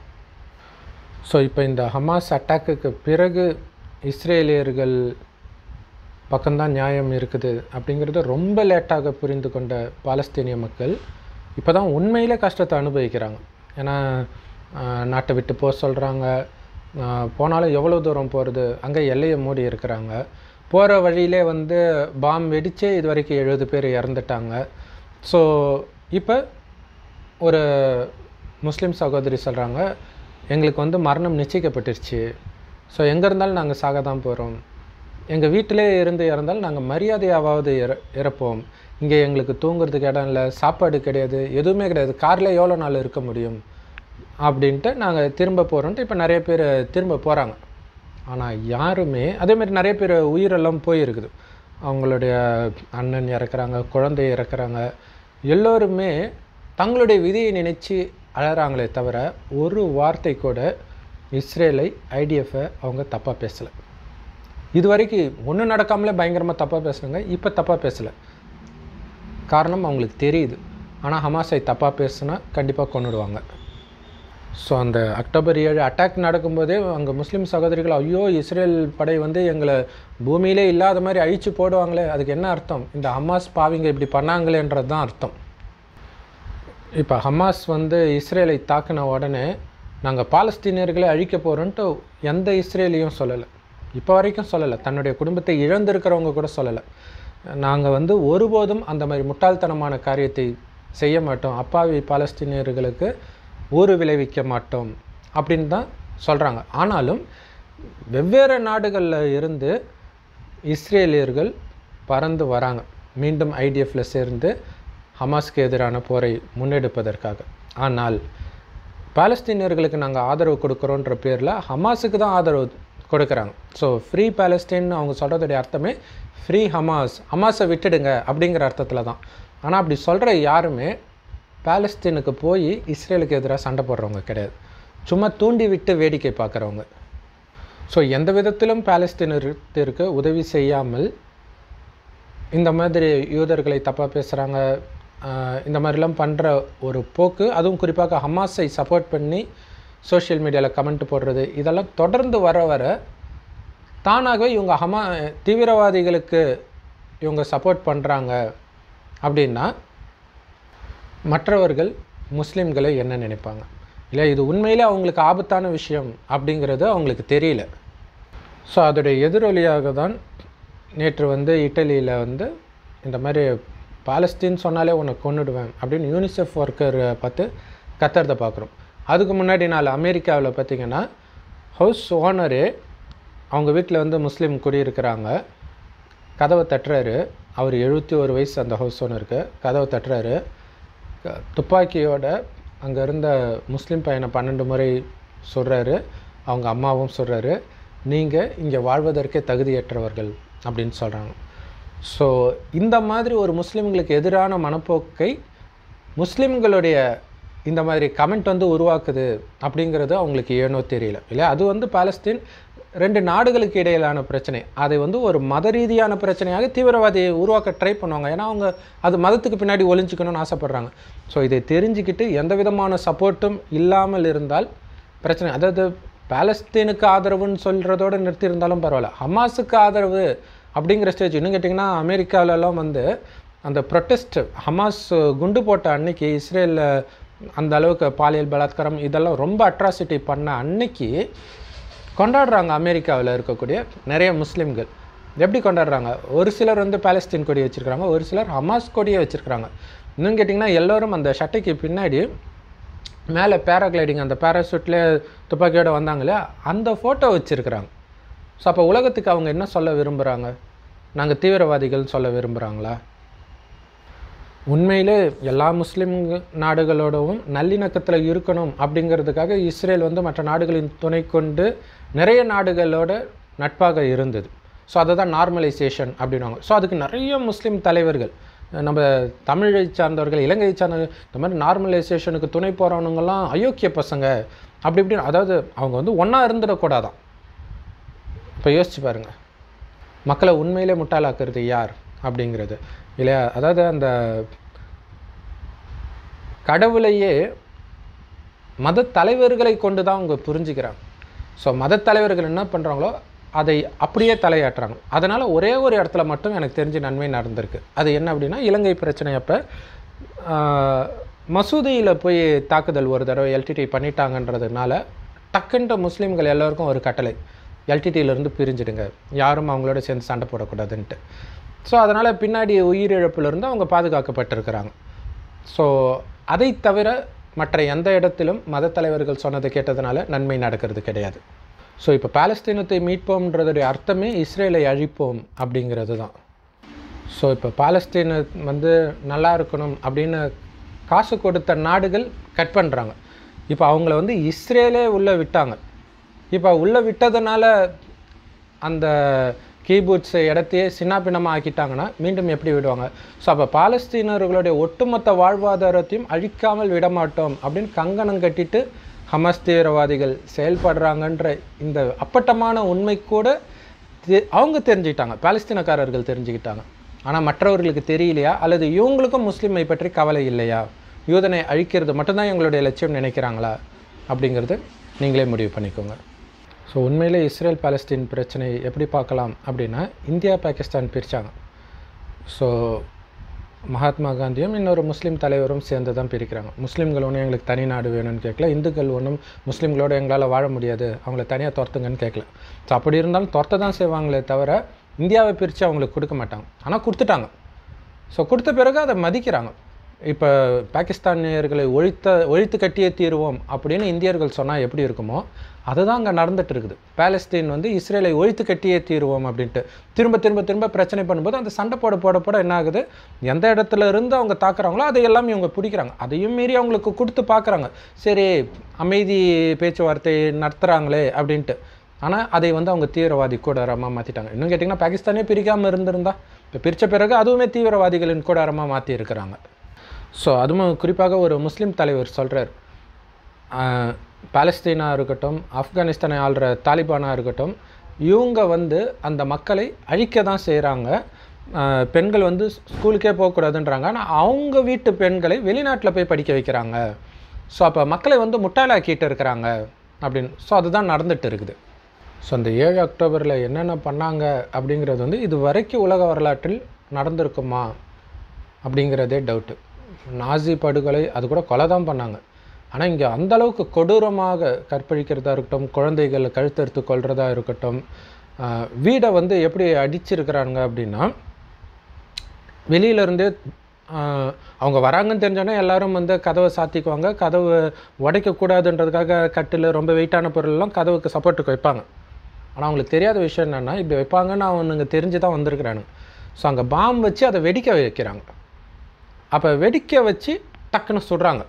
ஸோ இப்போ இந்த ஹமாஸ் அட்டாக்குக்கு பிறகு இஸ்ரேலியர்கள் பக்கம்தான் நியாயம் இருக்குது அப்படிங்கிறது ரொம்ப லேட்டாக புரிந்து கொண்ட பாலஸ்தீனிய மக்கள் இப்போ தான் உண்மையிலே கஷ்டத்தை அனுபவிக்கிறாங்க ஏன்னா நாட்டை விட்டு போக சொல்கிறாங்க போனாலும் எவ்வளோ தூரம் போகிறது அங்கே எல்லையை மூடி இருக்கிறாங்க போகிற வழியிலே வந்து பாம் வெடித்தே இது வரைக்கும் எழுபது பேர் இறந்துட்டாங்க ஸோ இப்போ ஒரு முஸ்லீம் சகோதரி சொல்கிறாங்க எங்களுக்கு வந்து மரணம் நிச்சயிக்கப்பட்டுருச்சு ஸோ எங்கே இருந்தாலும் நாங்கள் சாக தான் போகிறோம் எங்கள் வீட்டிலே இருந்து இறந்தாலும் நாங்கள் மரியாதையாவது இற இறப்போம் இங்கே எங்களுக்கு தூங்குறதுக்கு இடம் இல்லை சாப்பாடு கிடையாது எதுவுமே கிடையாது காரில் எவ்வளோ நாள் இருக்க முடியும் அப்படின்ட்டு நாங்கள் திரும்ப போகிறோன்ட்டு இப்போ நிறைய பேர் திரும்ப போகிறாங்க ஆனால் யாருமே அதேமாதிரி நிறைய பேர் உயிரெல்லாம் போயிருக்குது அவங்களுடைய அண்ணன் இறக்குறாங்க குழந்தை இறக்குறாங்க எல்லோருமே தங்களுடைய விதியை நினச்சி அழகிறாங்களே தவிர ஒரு வார்த்தை கூட இஸ்ரேலை ஐடிஎஃப்பை அவங்க தப்பாக பேசலை இது வரைக்கும் ஒன்றும் நடக்காமலே பயங்கரமாக தப்பாக பேசுனாங்க இப்போ தப்பாக பேசலை காரணம் அவங்களுக்கு தெரியுது ஆனால் ஹமாஸை தப்பாக பேசுனா கண்டிப்பாக கொண்டுடுவாங்க ஸோ அந்த அக்டோபர் ஏழு அட்டாக் நடக்கும்போதே அங்கே முஸ்லீம் சகோதரிகள் ஐயோ இஸ்ரேல் படை வந்து எங்களை பூமியிலே இல்லாத மாதிரி அழிச்சு போடுவாங்களே அதுக்கு என்ன அர்த்தம் இந்த ஹமாஸ் பாவிங்க இப்படி பண்ணாங்களேன்றது தான் அர்த்தம் இப்போ ஹமாஸ் வந்து இஸ்ரேலை தாக்கின உடனே நாங்கள் பாலஸ்தீனியர்களை அழிக்க போகிறோன்ட்டு எந்த இஸ்ரேலையும் சொல்லலை இப்போ வரைக்கும் சொல்லலை தன்னுடைய குடும்பத்தை இழந்திருக்கிறவங்க கூட சொல்லலை நாங்கள் வந்து ஒருபோதும் அந்த மாதிரி முட்டாள்தனமான காரியத்தை செய்ய மாட்டோம் அப்பாவி பாலஸ்தீனியர்களுக்கு ஊறு விளைவிக்க மாட்டோம் அப்படின்னு தான் சொல்கிறாங்க ஆனாலும் வெவ்வேறு நாடுகளில் இருந்து இஸ்ரேலியர்கள் பறந்து வராங்க மீண்டும் ஐடிஎஃப்ல சேர்ந்து ஹமாஸ்க்கு எதிரான போரை முன்னெடுப்பதற்காக ஆனால் பாலஸ்தீனியர்களுக்கு நாங்கள் ஆதரவு கொடுக்குறோன்ற பேரில் ஹமாஸுக்கு தான் ஆதரவு கொடுக்குறாங்க ஸோ ஃப்ரீ பாலஸ்தீன் அவங்க சொல்கிறதுடைய அர்த்தமே ஃப்ரீ ஹமாஸ் ஹமாஸை விட்டுடுங்க அப்படிங்கிற அர்த்தத்தில் தான் ஆனால் அப்படி சொல்கிற யாருமே பாலஸ்தீனுக்கு போய் இஸ்ரேலுக்கு எதிராக சண்டை போடுறவங்க கிடையாது சும்மா தூண்டி விட்டு வேடிக்கை பார்க்குறவங்க ஸோ எந்த விதத்திலும் பாலஸ்தீனத்திற்கு உதவி செய்யாமல் இந்த மாதிரி யூதர்களை தப்பாக பேசுகிறாங்க இந்த மாதிரிலாம் பண்ணுற ஒரு போக்கு அதுவும் குறிப்பாக ஹமாஸை சப்போர்ட் பண்ணி சோஷியல் மீடியாவில் கமெண்ட் போடுறது இதெல்லாம் தொடர்ந்து வர வர தானாகவே இவங்க ஹமா தீவிரவாதிகளுக்கு இவங்க சப்போர்ட் பண்ணுறாங்க அப்படின்னா மற்றவர்கள் முஸ்லீம்களை என்ன நினைப்பாங்க இல்லை இது உண்மையிலே அவங்களுக்கு ஆபத்தான விஷயம் அப்படிங்கிறது அவங்களுக்கு தெரியல ஸோ அதோடைய எதிரொலியாக தான் நேற்று வந்து இட்டலியில் வந்து இந்த மாதிரி பாலஸ்தீன் சொன்னாலே உன்னை கொன்னுடுவேன் அப்படின்னு யூனிசெஃப் ஒர்க்கர் பார்த்து கத்துறதை பார்க்குறோம் அதுக்கு முன்னாடி நாள் அமெரிக்காவில் பார்த்தீங்கன்னா ஹவுஸ் ஓனரு அவங்க வீட்டில் வந்து முஸ்லீம் குடியிருக்கிறாங்க கதவை தட்டுறாரு அவர் எழுபத்தி ஒரு வயசு அந்த ஹவுஸ் ஓனருக்கு கதவை தட்டுறாரு க- துப்பாக்கியோட அங்கே இருந்த முஸ்லீம் பையனை பன்னெண்டு முறை சொல்கிறாரு அவங்க அம்மாவும் சொல்கிறாரு நீங்கள் இங்கே வாழ்வதற்கே தகுதியற்றவர்கள் அப்படின்னு சொல்கிறாங்க ஸோ இந்த மாதிரி ஒரு முஸ்லீம்களுக்கு எதிரான மனப்போக்கை முஸ்லீம்களுடைய இந்த மாதிரி கமெண்ட் வந்து உருவாக்குது அப்படிங்கிறது அவங்களுக்கு ஏனோ தெரியல இல்லையா அது வந்து பாலஸ்தீன் ரெண்டு நாடுகளுக்கு இடையிலான பிரச்சனை அதை வந்து ஒரு மத ரீதியான பிரச்சனையாக தீவிரவாதியை உருவாக்க ட்ரை பண்ணுவாங்க ஏன்னா அவங்க அது மதத்துக்கு பின்னாடி ஒளிஞ்சிக்கணும்னு ஆசைப்படுறாங்க ஸோ இதை தெரிஞ்சுக்கிட்டு எந்த விதமான சப்போர்ட்டும் இல்லாமல் இருந்தால் பிரச்சனை அதாவது பாலஸ்தீனுக்கு ஆதரவுன்னு சொல்கிறதோட நிறுத்தியிருந்தாலும் பரவாயில்ல ஹமாஸுக்கு ஆதரவு அப்படிங்கிற ஸ்டேஜ் இன்னும் கேட்டிங்கன்னா அமெரிக்காவிலலாம் வந்து அந்த ப்ரொட்டஸ்ட் ஹமாஸ் குண்டு போட்ட அன்னைக்கு இஸ்ரேலில் அந்த அளவுக்கு பாலியல் பலாத்காரம் இதெல்லாம் ரொம்ப அட்ராசிட்டி பண்ண அன்னைக்கு கொண்டாடுறாங்க அமெரிக்காவில் இருக்கக்கூடிய நிறைய முஸ்லீம்கள் எப்படி கொண்டாடுறாங்க ஒரு சிலர் வந்து பாலஸ்தீன் கொடி வச்சுருக்காங்க ஒரு சிலர் ஹமாஸ் கொடியை வச்சுருக்காங்க இன்னும் கேட்டிங்கன்னா எல்லோரும் அந்த சட்டைக்கு பின்னாடி மேலே பேராகிளைடிங் அந்த பேராசூட்லேயே துப்பாக்கியோட வந்தாங்க இல்லையா அந்த ஃபோட்டோ வச்சுருக்குறாங்க ஸோ அப்போ உலகத்துக்கு அவங்க என்ன சொல்ல விரும்புகிறாங்க நாங்கள் தீவிரவாதிகள் சொல்ல விரும்புகிறாங்களா உண்மையிலே எல்லா முஸ்லீம் நாடுகளோடவும் நல்லிணக்கத்தில் இருக்கணும் அப்படிங்கிறதுக்காக இஸ்ரேல் வந்து மற்ற நாடுகளின் துணை கொண்டு நிறைய நாடுகளோட நட்பாக இருந்தது ஸோ அதை தான் நார்மலைசேஷன் அப்படின்வாங்க ஸோ அதுக்கு நிறைய முஸ்லீம் தலைவர்கள் நம்ம தமிழை சார்ந்தவர்கள் இலங்கையை சார்ந்த இந்த மாதிரி நார்மலைசேஷனுக்கு துணை போகிறவனுங்கெல்லாம் அயோக்கிய பசங்க அப்படி இப்படின்னு அதாவது அவங்க வந்து ஒன்றா இருந்துடக்கூடாதான் இப்போ யோசிச்சு பாருங்க மக்களை உண்மையிலே முட்டாளாக்குறது யார் அப்படிங்கிறது இல்லையா அதாவது அந்த கடவுளையே மத தலைவர்களை கொண்டு தான் அவங்க புரிஞ்சுக்கிறாங்க ஸோ மத தலைவர்கள் என்ன பண்ணுறாங்களோ அதை அப்படியே தலையாட்டுறாங்க அதனால் ஒரே ஒரு இடத்துல மட்டும் எனக்கு தெரிஞ்ச நன்மை நடந்திருக்கு அது என்ன அப்படின்னா இலங்கை பிரச்சனை அப்போ மசூதியில் போய் தாக்குதல் ஒரு தடவை எல்டிடி பண்ணிட்டாங்கன்றதுனால டக்குன்ற முஸ்லீம்கள் எல்லோருக்கும் ஒரு கட்டளை எல்டிடியிலேருந்து பிரிஞ்சிடுங்க யாரும் அவங்களோட சேர்ந்து சண்டை போடக்கூடாதுன்ட்டு ஸோ அதனால் பின்னாடி உயிரிழப்பிலிருந்து அவங்க பாதுகாக்கப்பட்டிருக்கிறாங்க ஸோ அதை தவிர மற்ற எந்த இடத்திலும் மத தலைவர்கள் சொன்னதை கேட்டதுனால நன்மை நடக்கிறது கிடையாது ஸோ இப்போ பாலஸ்தீனத்தை மீட்போம்ன்றதுடைய அர்த்தமே இஸ்ரேலை அழிப்போம் அப்படிங்கிறது தான் ஸோ இப்போ பாலஸ்தீன வந்து நல்லா இருக்கணும் அப்படின்னு காசு கொடுத்த நாடுகள் கட் பண்ணுறாங்க இப்போ அவங்கள வந்து இஸ்ரேலே உள்ளே விட்டாங்க இப்போ உள்ளே விட்டதுனால அந்த கீபூட்ஸ் இடத்தையே சின்னாபின்னமாக ஆக்கிட்டாங்கன்னா மீண்டும் எப்படி விடுவாங்க ஸோ அப்போ பாலஸ்தீனர்களுடைய ஒட்டுமொத்த வாழ்வாதாரத்தையும் அழிக்காமல் விடமாட்டோம் அப்படின்னு கங்கணம் கட்டிட்டு ஹமாஸ் தீவிரவாதிகள் செயல்படுறாங்கன்ற இந்த அப்பட்டமான உண்மை கூட தெ- அவங்க தெரிஞ்சுக்கிட்டாங்க பாலஸ்தீனக்காரர்கள் தெரிஞ்சுக்கிட்டாங்க ஆனால் மற்றவர்களுக்கு தெரியலையா அல்லது இவங்களுக்கும் முஸ்லீமை பற்றி கவலை இல்லையா யூதனை அழிக்கிறது மட்டும்தான் எங்களுடைய லட்சியம் நினைக்கிறாங்களா அப்படிங்கிறது நீங்களே முடிவு பண்ணிக்கோங்க ஸோ உண்மையிலே இஸ்ரேல் பாலஸ்தீன் பிரச்சனை எப்படி பார்க்கலாம் அப்படின்னா இந்தியா பாகிஸ்தான் பிரித்தாங்க ஸோ மகாத்மா காந்தியும் இன்னொரு முஸ்லீம் தலைவரும் சேர்ந்து தான் பிரிக்கிறாங்க முஸ்லீம்கள் ஒன்றும் எங்களுக்கு தனி நாடு வேணும்னு கேட்கல இந்துக்கள் ஒன்றும் முஸ்லீம்களோட எங்களால் வாழ முடியாது அவங்கள தனியாக துரத்துங்கன்னு கேட்கல ஸோ அப்படி இருந்தாலும் துரத்த தான் செய்வாங்களே தவிர இந்தியாவை பிரித்து அவங்களுக்கு கொடுக்க மாட்டாங்க ஆனால் கொடுத்துட்டாங்க ஸோ கொடுத்த பிறகு அதை மதிக்கிறாங்க இப்போ பாகிஸ்தானியர்களை ஒழித்த ஒழித்து கட்டியே தீருவோம் அப்படின்னு இந்தியர்கள் சொன்னால் எப்படி இருக்குமோ அதுதான் அங்கே நடந்துட்டு இருக்குது பாலஸ்தீன் வந்து இஸ்ரேலை ஒழித்து கட்டியே தீருவோம் அப்படின்ட்டு திரும்ப திரும்ப திரும்ப பிரச்சனை பண்ணும்போது அந்த சண்டை போட போட போட என்ன ஆகுது எந்த இடத்துல இருந்து அவங்க தாக்குறாங்களோ அதை எல்லாம் இவங்க பிடிக்கிறாங்க அதையும் மீறி அவங்களுக்கு கொடுத்து பார்க்குறாங்க சரி அமைதி பேச்சுவார்த்தை நடத்துகிறாங்களே அப்படின்ட்டு ஆனால் அதை வந்து அவங்க தீவிரவாதி கூடாரமாக மாற்றிட்டாங்க இன்னும் கேட்டிங்கன்னா பாகிஸ்தானே பிரிக்காமல் இருந்திருந்தா இப்போ பிரித்த பிறகு அதுவுமே தீவிரவாதிகளின் கூடாரமாக மாற்றி இருக்கிறாங்க ஸோ அதுவும் குறிப்பாக ஒரு முஸ்லீம் தலைவர் சொல்கிறார் பாலஸ்தீனாக இருக்கட்டும் ஆப்கானிஸ்தானை ஆள்ற தாலிபானாக இருக்கட்டும் இவங்க வந்து அந்த மக்களை அழிக்க தான் செய்கிறாங்க பெண்கள் வந்து ஸ்கூலுக்கே போகக்கூடாதுன்றாங்க ஆனால் அவங்க வீட்டு பெண்களை வெளிநாட்டில் போய் படிக்க வைக்கிறாங்க ஸோ அப்போ மக்களை வந்து முட்டாளாக்கிட்டு இருக்கிறாங்க அப்படின்னு ஸோ அதுதான் நடந்துட்டு இருக்குது ஸோ அந்த ஏழு அக்டோபரில் என்னென்ன பண்ணாங்க அப்படிங்கிறது வந்து இது வரைக்கும் உலக வரலாற்றில் நடந்திருக்குமா அப்படிங்கிறதே டவுட்டு நாசி படுகொலை அது கூட கொலை தான் பண்ணாங்க ஆனால் இங்கே அந்த அளவுக்கு கொடூரமாக கற்பழிக்கிறதா இருக்கட்டும் குழந்தைகளை கழுத்தறுத்து கொள்றதா இருக்கட்டும் ஆஹ் வீடை வந்து எப்படி அடிச்சிருக்கிறாங்க அப்படின்னா வெளியிலேருந்தே அவங்க வராங்கன்னு தெரிஞ்சோன்னே எல்லாரும் வந்து கதவை சாத்திக்குவாங்க கதவு உடைக்கக்கூடாதுன்றதுக்காக கட்டில் ரொம்ப வெயிட்டான பொருளெல்லாம் கதவுக்கு சப்போர்ட்டுக்கு வைப்பாங்க ஆனால் அவங்களுக்கு தெரியாத விஷயம் என்னென்னா இப்படி வைப்பாங்கன்னு அவனுங்க தெரிஞ்சு தான் வந்திருக்கிறானுங்க ஸோ அங்கே பாம்பு வச்சு அதை வெடிக்க வைக்கிறாங்க அப்போ வெடிக்க வச்சு டக்குன்னு சுடுறாங்க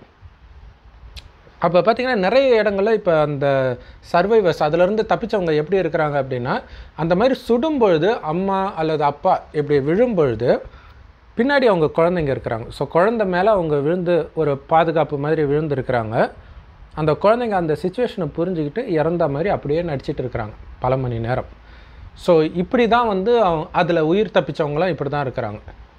அப்போ பார்த்தீங்கன்னா நிறைய இடங்கள்ல இப்போ அந்த சர்வைவர்ஸ் அதுலேருந்து தப்பிச்சவங்க எப்படி இருக்கிறாங்க அப்படின்னா அந்த மாதிரி சுடும் பொழுது அம்மா அல்லது அப்பா இப்படி விழும் பொழுது பின்னாடி அவங்க குழந்தைங்க இருக்கிறாங்க ஸோ குழந்தை மேலே அவங்க விழுந்து ஒரு பாதுகாப்பு மாதிரி விழுந்துருக்கிறாங்க அந்த குழந்தைங்க அந்த சுச்சுவேஷனை புரிஞ்சுக்கிட்டு இறந்த மாதிரி அப்படியே நடிச்சிட்டு இருக்கிறாங்க பல மணி நேரம் ஸோ இப்படி தான் வந்து அதில் உயிர் தப்பிச்சவங்களாம் இப்படி தான் இருக்கிறாங்க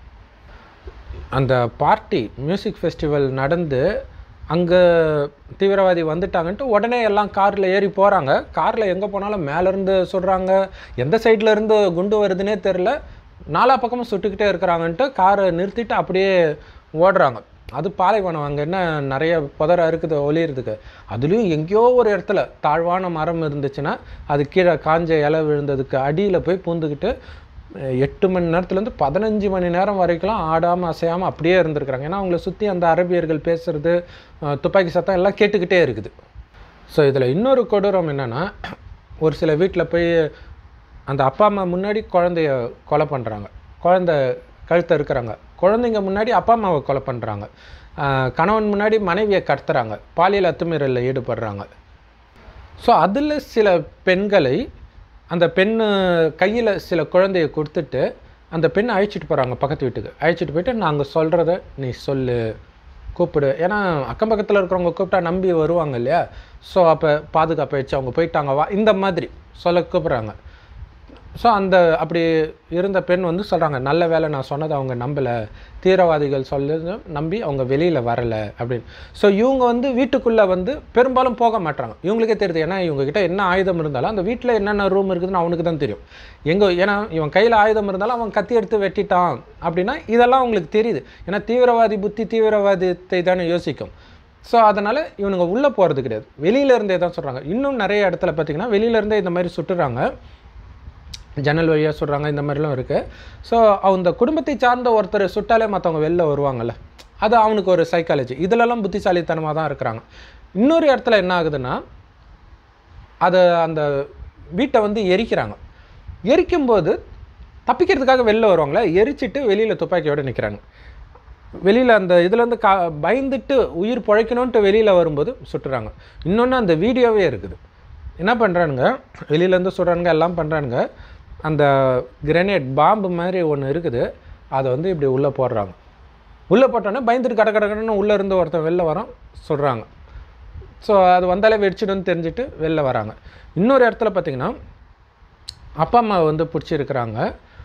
அந்த பார்ட்டி மியூசிக் ஃபெஸ்டிவல் நடந்து அங்கே தீவிரவாதி வந்துட்டாங்கன்ட்டு உடனே எல்லாம் காரில் ஏறி போகிறாங்க காரில் எங்கே போனாலும் மேலேருந்து சுடுறாங்க எந்த சைடில் இருந்து குண்டு வருதுன்னே தெரில நாலா பக்கமும் சுட்டுக்கிட்டே இருக்கிறாங்கன்ட்டு காரை நிறுத்திட்டு அப்படியே ஓடுறாங்க அது பாலைவனம் அங்கே என்ன நிறைய புதரா இருக்குது ஒளியிறதுக்கு அதுலேயும் எங்கேயோ ஒரு இடத்துல தாழ்வான மரம் இருந்துச்சுன்னா அது கீழே காஞ்ச இலை விழுந்ததுக்கு அடியில் போய் பூந்துக்கிட்டு அஹ், எட்டு மணி நேரத்துலேருந்து பதினஞ்சு மணி நேரம் வரைக்கும் ஆடாமல் அசையாமல் அப்படியே இருந்திருக்கிறாங்க ஏன்னா அவங்கள சுற்றி அந்த அரபியர்கள் பேசுறது அஹ், துப்பாக்கி சத்தம் எல்லாம் கேட்டுக்கிட்டே இருக்குது ஸோ இதில் இன்னொரு கொடூரம் என்னென்னா ஒரு சில வீட்டில் போய் அந்த அப்பா அம்மா முன்னாடி குழந்தைய கொலை பண்ணுறாங்க குழந்தை கழுத்தை இருக்கிறாங்க குழந்தைங்க முன்னாடி அப்பா அம்மாவை கொலை பண்ணுறாங்க கணவன் முன்னாடி மனைவியை கடத்துறாங்க பாலியல் அத்துமீறலில் ஈடுபடுறாங்க ஸோ அதில் சில பெண்களை அந்த பெண்ணு கையில் சில குழந்தைய கொடுத்துட்டு அந்த பெண்ணை அழைச்சிட்டு போகிறாங்க பக்கத்து வீட்டுக்கு அழைச்சிட்டு போயிட்டு நாங்கள் சொல்கிறத நீ சொல்லு கூப்பிடு ஏன்னா அக்கம் பக்கத்தில் இருக்கிறவங்க கூப்பிட்டா நம்பி வருவாங்க இல்லையா ஸோ அப்போ பாதுகாப்பு வச்சு அவங்க போயிட்டாங்க வா இந்த மாதிரி சொல்ல கூப்பிட்றாங்க ஸோ அந்த அப்படி இருந்த பெண் வந்து சொல்கிறாங்க நல்ல வேளை நான் சொன்னதை அவங்க நம்பலை தீவிரவாதிகள் சொல்லி நம்பி அவங்க வெளியில் வரலை அப்படின்னு ஸோ இவங்க வந்து வீட்டுக்குள்ளே வந்து பெரும்பாலும் போக மாட்டாங்க இவங்களுக்கே தெரியுது ஏன்னா இவங்ககிட்ட என்ன ஆயுதம் இருந்தாலும் அந்த வீட்டில் என்னென்ன ரூம் இருக்குதுன்னு அவனுக்கு தான் தெரியும் எங்கே ஏன்னா இவன் கையில் ஆயுதம் இருந்தாலும் அவன் கத்தி எடுத்து வெட்டிட்டான் அப்படின்னா இதெல்லாம் அவங்களுக்கு தெரியுது ஏன்னா தீவிரவாதி புத்தி தீவிரவாதத்தை தானே யோசிக்கும் ஸோ அதனால் இவனுங்க உள்ளே போகிறது கிடையாது வெளியில இருந்தே தான் சொல்கிறாங்க இன்னும் நிறைய இடத்துல பார்த்தீங்கன்னா வெளியில இருந்தே இந்த மாதிரி சுட்டுறாங்க ஜன்னல் வழியாக சுடுறாங்க இந்த மாதிரிலாம் இருக்குது ஸோ அந்த குடும்பத்தை சார்ந்த ஒருத்தர் சுட்டாலே மற்றவங்க வெளில வருவாங்கல்ல அது அவனுக்கு ஒரு சைக்காலஜி இதிலெல்லாம் புத்திசாலித்தனமாக தான் இருக்கிறாங்க இன்னொரு இடத்துல என்ன ஆகுதுன்னா அதை அந்த வீட்டை வந்து எரிக்கிறாங்க எரிக்கும்போது தப்பிக்கிறதுக்காக வெளில வருவாங்களே எரிச்சிட்டு வெளியில் துப்பாக்கியோடு நிற்கிறாங்க வெளியில் அந்த இதுலேருந்து கா பயந்துட்டு உயிர் பிழைக்கணுன்ட்டு வெளியில் வரும்போது சுட்டுறாங்க இன்னொன்று அந்த வீடியோவே இருக்குது என்ன பண்ணுறானுங்க வெளியிலேருந்து சுடுறானுங்க எல்லாம் பண்ணுறானுங்க அந்த கிரனேட் பாம்பு மாதிரி ஒன்று இருக்குது அதை வந்து இப்படி உள்ளே போடுறாங்க உள்ளே போட்டோன்னே பயந்துட்டு கட கட கடன்னு உள்ளே இருந்து ஒருத்தன் வெளில வரோம் சுடுறாங்க ஸோ அது வந்தாலே வெடிச்சிடும்னு தெரிஞ்சுட்டு வெளில வராங்க இன்னொரு இடத்துல பார்த்தீங்கன்னா அப்பா அம்மா வந்து பிடிச்சிருக்கிறாங்க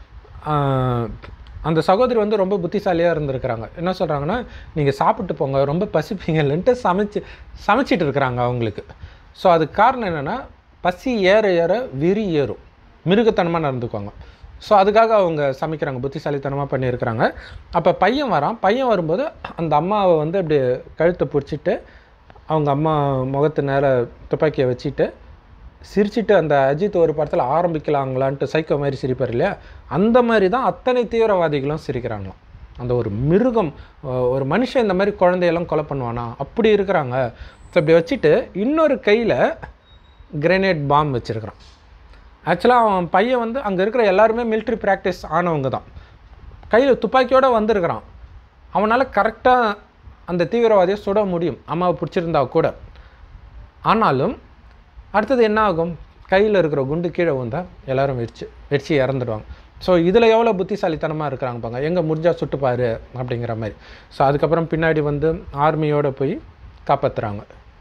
அந்த சகோதரி வந்து ரொம்ப புத்திசாலியாக இருந்திருக்கிறாங்க என்ன சொல்கிறாங்கன்னா நீங்கள் சாப்பிட்டு போங்க ரொம்ப பசிப்பீங்கன்ட்டு சமைச்சு சமைச்சிட்டு இருக்கிறாங்க அவங்களுக்கு ஸோ அதுக்கு காரணம் என்னென்னா பசி ஏற ஏற விரி ஏறும் மிருகத்தனமாக நடந்துக்குவாங்க ஸோ அதுக்காக அவங்க சமைக்கிறாங்க புத்திசாலித்தனமாக பண்ணியிருக்கிறாங்க அப்போ பையன் வரான் பையன் வரும்போது அந்த அம்மாவை வந்து அப்படி கழுத்தை பிடிச்சிட்டு அவங்க அம்மா முகத்து நேர துப்பாக்கியை வச்சுட்டு சிரிச்சிட்டு அந்த அஜித் ஒரு படத்தில் ஆரம்பிக்கலாங்களான்ட்டு சைக்கோ மாதிரி சிரிப்பார் இல்லையா அந்த மாதிரி தான் அத்தனை தீவிரவாதிகளும் சிரிக்கிறாங்களாம் அந்த ஒரு மிருகம் அஹ் ஒரு மனுஷன் இந்த மாதிரி குழந்தையெல்லாம் கொலை பண்ணுவானா அப்படி இருக்கிறாங்க ஸோ இப்படி வச்சுட்டு இன்னொரு கையில் கிரனேட் பாம் வச்சுருக்கிறான் ஆக்சுவலாக அவன் பையன் வந்து அங்கே இருக்கிற எல்லாருமே மிலிட்ரி ப்ராக்டிஸ் ஆனவங்க தான் கையில் துப்பாக்கியோடு வந்திருக்கிறான் அவனால் கரெக்டாக அந்த தீவிரவாதியை சுட முடியும் அம்மாவை பிடிச்சிருந்தா கூட ஆனாலும் அடுத்தது என்ன ஆகும் கையில் இருக்கிற குண்டு கீழே வந்தால் எல்லாரும் வெடிச்சு வெடிச்சு இறந்துடுவாங்க ஸோ இதில் எவ்வளோ புத்திசாலித்தனமாக இருக்கிறாங்க பாங்க எங்கே முடிஞ்சா சுட்டுப்பாரு அப்படிங்கிற மாதிரி ஸோ அதுக்கப்புறம் பின்னாடி வந்து ஆர்மியோட போய் காப்பாற்றுறாங்க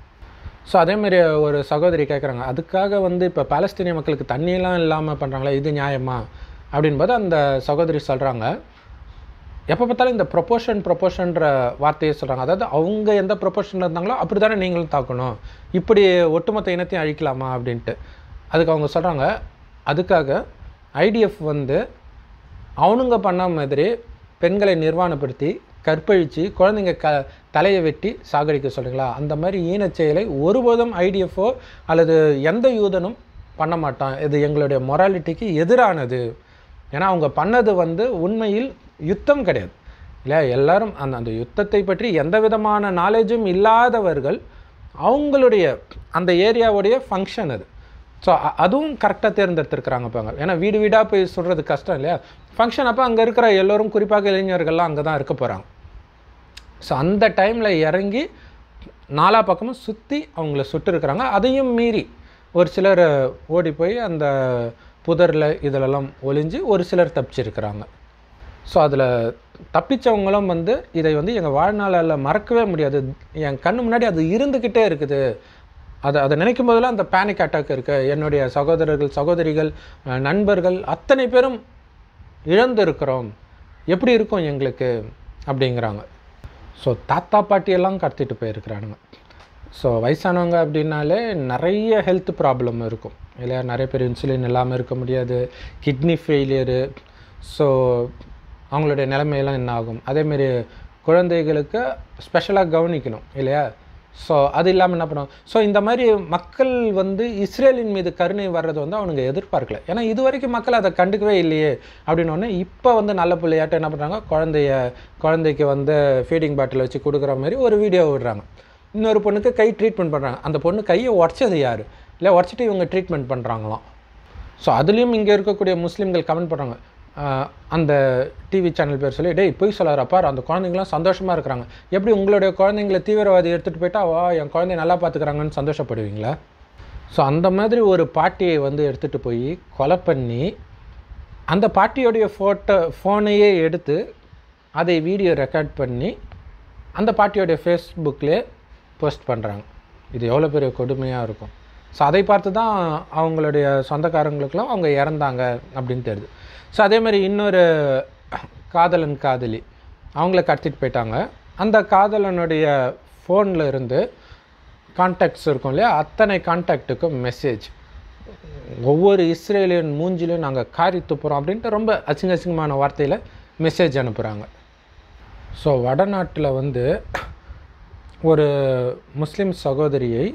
ஸோ அதேமாரி ஒரு சகோதரி கேட்குறாங்க அதுக்காக வந்து இப்போ பாலஸ்தீனிய மக்களுக்கு தண்ணியெல்லாம் இல்லாமல் பண்ணுறாங்களே இது நியாயமா அப்படின்போது அந்த சகோதரி சொல்கிறாங்க எப்போ பார்த்தாலும் இந்த ப்ரொபோஷன் ப்ரொபோஷன்ற வார்த்தையை சொல்கிறாங்க அதாவது அவங்க எந்த ப்ரொபோஷனில் இருந்தாங்களோ அப்படி தானே நீங்களும் தாக்கணும் இப்படி ஒட்டுமொத்த இனத்தையும் அழிக்கலாமா அப்படின்ட்டு அதுக்கு அவங்க சொல்கிறாங்க அதுக்காக ஐடிஎஃப் வந்து அவனுங்க பண்ண மாதிரி பெண்களை நிர்வாணப்படுத்தி கற்பழித்து குழந்தைங்க க தலையை வெட்டி சாகடிக்க சொல்கிறீங்களா அந்த மாதிரி ஈனச் செயலை ஒருபோதும் ஐடிஎஃப்ஓ அல்லது எந்த யூதனும் பண்ண மாட்டான் இது எங்களுடைய மொராலிட்டிக்கு எதிரானது ஏன்னா அவங்க பண்ணது வந்து உண்மையில் யுத்தம் கிடையாது இல்லை எல்லாரும் அந்த அந்த யுத்தத்தை பற்றி எந்த விதமான நாலேஜும் இல்லாதவர்கள் அவங்களுடைய அந்த ஏரியாவுடைய ஃபங்க்ஷன் அது ஸோ அதுவும் கரெக்டாக தேர்ந்தெடுத்துருக்குறாங்க பாங்க ஏன்னா வீடு வீடாக போய் சொல்கிறது கஷ்டம் இல்லையா ஃபங்க்ஷன் அப்போ அங்கே இருக்கிற எல்லோரும் குறிப்பாக இளைஞர்கள்லாம் அங்கே தான் இருக்க போகிறாங்க ஸோ அந்த டைமில் இறங்கி நாலா பக்கமும் சுற்றி அவங்கள சுட்டுருக்குறாங்க அதையும் மீறி ஒரு சிலர் ஓடி போய் அந்த புதரில் இதிலெல்லாம் ஒளிஞ்சு ஒரு சிலர் தப்பிச்சிருக்கிறாங்க ஸோ அதில் தப்பிச்சவங்களும் வந்து இதை வந்து எங்கள் வாழ்நாளில் மறக்கவே முடியாது என் கண்ணு முன்னாடி அது இருந்துக்கிட்டே இருக்குது அதை அதை நினைக்கும் போதெல்லாம் அந்த பேனிக் அட்டாக் இருக்குது என்னுடைய சகோதரர்கள் சகோதரிகள் அஹ், நண்பர்கள் அத்தனை பேரும் இழந்திருக்கிறோம் எப்படி இருக்கும் எங்களுக்கு அப்படிங்கிறாங்க ஸோ தாத்தா பாட்டியெல்லாம் கடத்திட்டு போயிருக்கிறானுங்க ஸோ வயசானவங்க அப்படின்னாலே நிறைய ஹெல்த் ப்ராப்ளம் இருக்கும் இல்லையா நிறைய பேர் இன்சுலின் இல்லாமல் இருக்க முடியாது கிட்னி ஃபெயிலியரு ஸோ அவங்களுடைய நிலைமையெல்லாம் என்ன ஆகும் அதேமாரி குழந்தைகளுக்கு ஸ்பெஷலாக கவனிக்கணும் இல்லையா ஸோ அது இல்லாமல் என்ன பண்ணுவோம் ஸோ இந்த மாதிரி மக்கள் வந்து இஸ்ரேலின் மீது கருணை வர்றது வந்து அவனுங்க எதிர்பார்க்கல ஏன்னா இது வரைக்கும் மக்கள் அதை கண்டுக்கவே இல்லையே அப்படின்னோடனே இப்போ வந்து நல்ல பிள்ளையாட்ட என்ன பண்ணுறாங்க குழந்தைய குழந்தைக்கு வந்து ஃபீடிங் பாட்டில் வச்சு கொடுக்குற மாதிரி ஒரு வீடியோ விடுறாங்க இன்னொரு பொண்ணுக்கு கை ட்ரீட்மெண்ட் பண்ணுறாங்க அந்த பொண்ணு கையை உடச்சது யார் இல்லை உடச்சிட்டு இவங்க ட்ரீட்மெண்ட் பண்ணுறாங்களாம் ஸோ அதுலேயும் இங்கே இருக்கக்கூடிய முஸ்லீம்கள் கமெண்ட் பண்ணுறாங்க ஆஹ் அந்த டிவி சேனல் பேர் சொல்லி டேய் பொய் சொல்லாரப்பா அந்த குழந்தைங்களாம் சந்தோஷமாக இருக்கிறாங்க எப்படி உங்களுடைய குழந்தைங்கள தீவிரவாதி எடுத்துகிட்டு போயிட்டா வா என் குழந்தைய நல்லா பார்த்துக்கிறாங்கன்னு சந்தோஷப்படுவீங்களா ஸோ அந்த மாதிரி ஒரு பாட்டியை வந்து எடுத்துகிட்டு போய் கொலை பண்ணி அந்த பாட்டியோடைய ஃபோட்டோ ஃபோனையே எடுத்து அதை வீடியோ ரெக்கார்ட் பண்ணி அந்த பாட்டியோடைய ஃபேஸ்புக்லேயே போஸ்ட் பண்ணுறாங்க இது எவ்வளோ பெரிய கொடுமையாக இருக்கும் ஸோ அதை பார்த்து தான் அவங்களுடைய சொந்தக்காரங்களுக்கெல்லாம் அவங்க இறந்தாங்க அப்படின்னு தெரியுது ஸோ அதே மாதிரி இன்னொரு காதலன் காதலி அவங்கள கடத்திட்டு போயிட்டாங்க அந்த காதலனுடைய ஃபோனில் இருந்து கான்டாக்ட்ஸ் இருக்கும் இல்லையா அத்தனை கான்டாக்ட்டுக்கும் மெசேஜ் ஒவ்வொரு இஸ்ரேலியன் மூஞ்சிலையும் நாங்கள் காரி துப்புறோம் அப்படின்ட்டு ரொம்ப அசிங்க அசிங்கமான வார்த்தையில் மெசேஜ் அனுப்புகிறாங்க ஸோ வடநாட்டில் வந்து ஒரு முஸ்லீம் சகோதரியை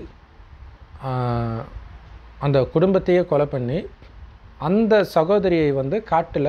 ஆஹ், அந்த குடும்பத்தையே கொலை பண்ணி அந்த சகோதரியை வந்து காட்டில்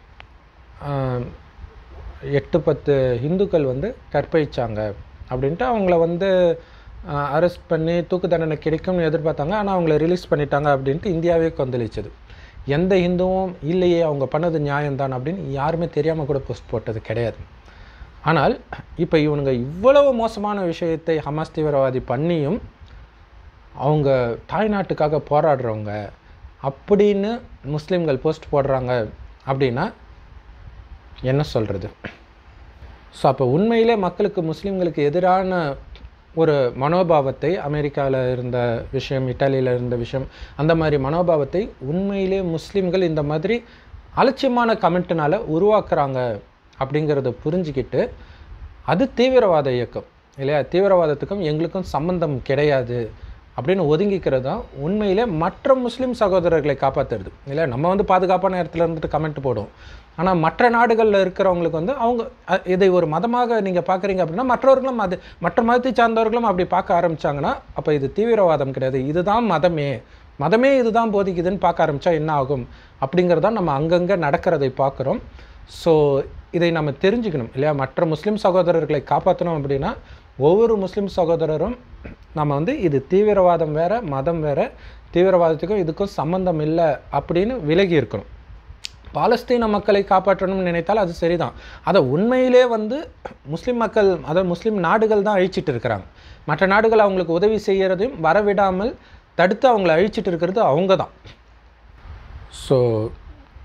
எட்டு பத்து இந்துக்கள் வந்து கற்பழிச்சாங்க அப்படின்ட்டு அவங்கள வந்து அரெஸ்ட் பண்ணி தூக்கு தண்டனை கிடைக்கும்னு எதிர்பார்த்தாங்க ஆனால் அவங்கள ரிலீஸ் பண்ணிட்டாங்க அப்படின்ட்டு இந்தியாவே கொந்தளிச்சது எந்த இந்துவும் இல்லையே அவங்க பண்ணது நியாயம்தான் அப்படின்னு யாருமே தெரியாமல் கூட போஸ்ட் போட்டது கிடையாது ஆனால் இப்போ இவனுங்க இவ்வளவு மோசமான விஷயத்தை ஹமாஸ் தீவிரவாதி பண்ணியும் அவங்க தாய்நாட்டுக்காக போராடுறவங்க அப்படின்னு முஸ்லீம்கள் போஸ்ட் போடுறாங்க அப்படின்னா என்ன சொல்கிறது ஸோ அப்போ உண்மையிலே மக்களுக்கு முஸ்லீம்களுக்கு எதிரான ஒரு மனோபாவத்தை அமெரிக்காவில் இருந்த விஷயம் இட்டாலியில் இருந்த விஷயம் அந்த மாதிரி மனோபாவத்தை உண்மையிலே முஸ்லீம்கள் இந்த மாதிரி அலட்சியமான கமெண்ட்னால உருவாக்குறாங்க அப்படிங்கிறத புரிஞ்சுக்கிட்டு அது தீவிரவாத இயக்கம் இல்லையா தீவிரவாதத்துக்கும் எங்களுக்கும் சம்பந்தம் கிடையாது அப்படின்னு ஒதுங்கிக்கிறது தான் உண்மையிலே மற்ற முஸ்லீம் சகோதரர்களை காப்பாற்றுறது இல்லை நம்ம வந்து பாதுகாப்பான இடத்துல இருந்துட்டு கமெண்ட் போடுவோம் ஆனால் மற்ற நாடுகளில் இருக்கிறவங்களுக்கு வந்து அவங்க அ- இதை ஒரு மதமாக நீங்கள் பார்க்குறீங்க அப்படின்னா மற்றவர்களும் அது மற்ற மதத்தை சார்ந்தவர்களும் அப்படி பார்க்க ஆரம்பிச்சாங்கன்னா அப்போ இது தீவிரவாதம் கிடையாது இதுதான் மதமே மதமே இதுதான் போதிக்குதுன்னு பார்க்க ஆரம்பித்தா என்ன ஆகும் அப்படிங்கிறதான் நம்ம அங்கங்கே நடக்கிறதை பார்க்குறோம் ஸோ இதை நம்ம தெரிஞ்சுக்கணும் இல்லையா மற்ற முஸ்லீம் சகோதரர்களை காப்பாற்றணும் அப்படின்னா ஒவ்வொரு முஸ்லீம் சகோதரரும் நம்ம வந்து இது தீவிரவாதம் வேற மதம் வேற தீவிரவாதத்துக்கும் இதுக்கும் சம்பந்தம் இல்லை அப்படின்னு விலகி இருக்கணும் பாலஸ்தீன மக்களை காப்பாற்றணும்னு நினைத்தால் அது சரிதான் அதை உண்மையிலே வந்து முஸ்லீம் மக்கள் அதாவது முஸ்லீம் நாடுகள் தான் அழிச்சிட்டு இருக்கிறாங்க மற்ற நாடுகள் அவங்களுக்கு உதவி செய்கிறதையும் வரவிடாமல் தடுத்து அவங்கள அழிச்சிட்டு இருக்கிறது அவங்க தான் ஸோ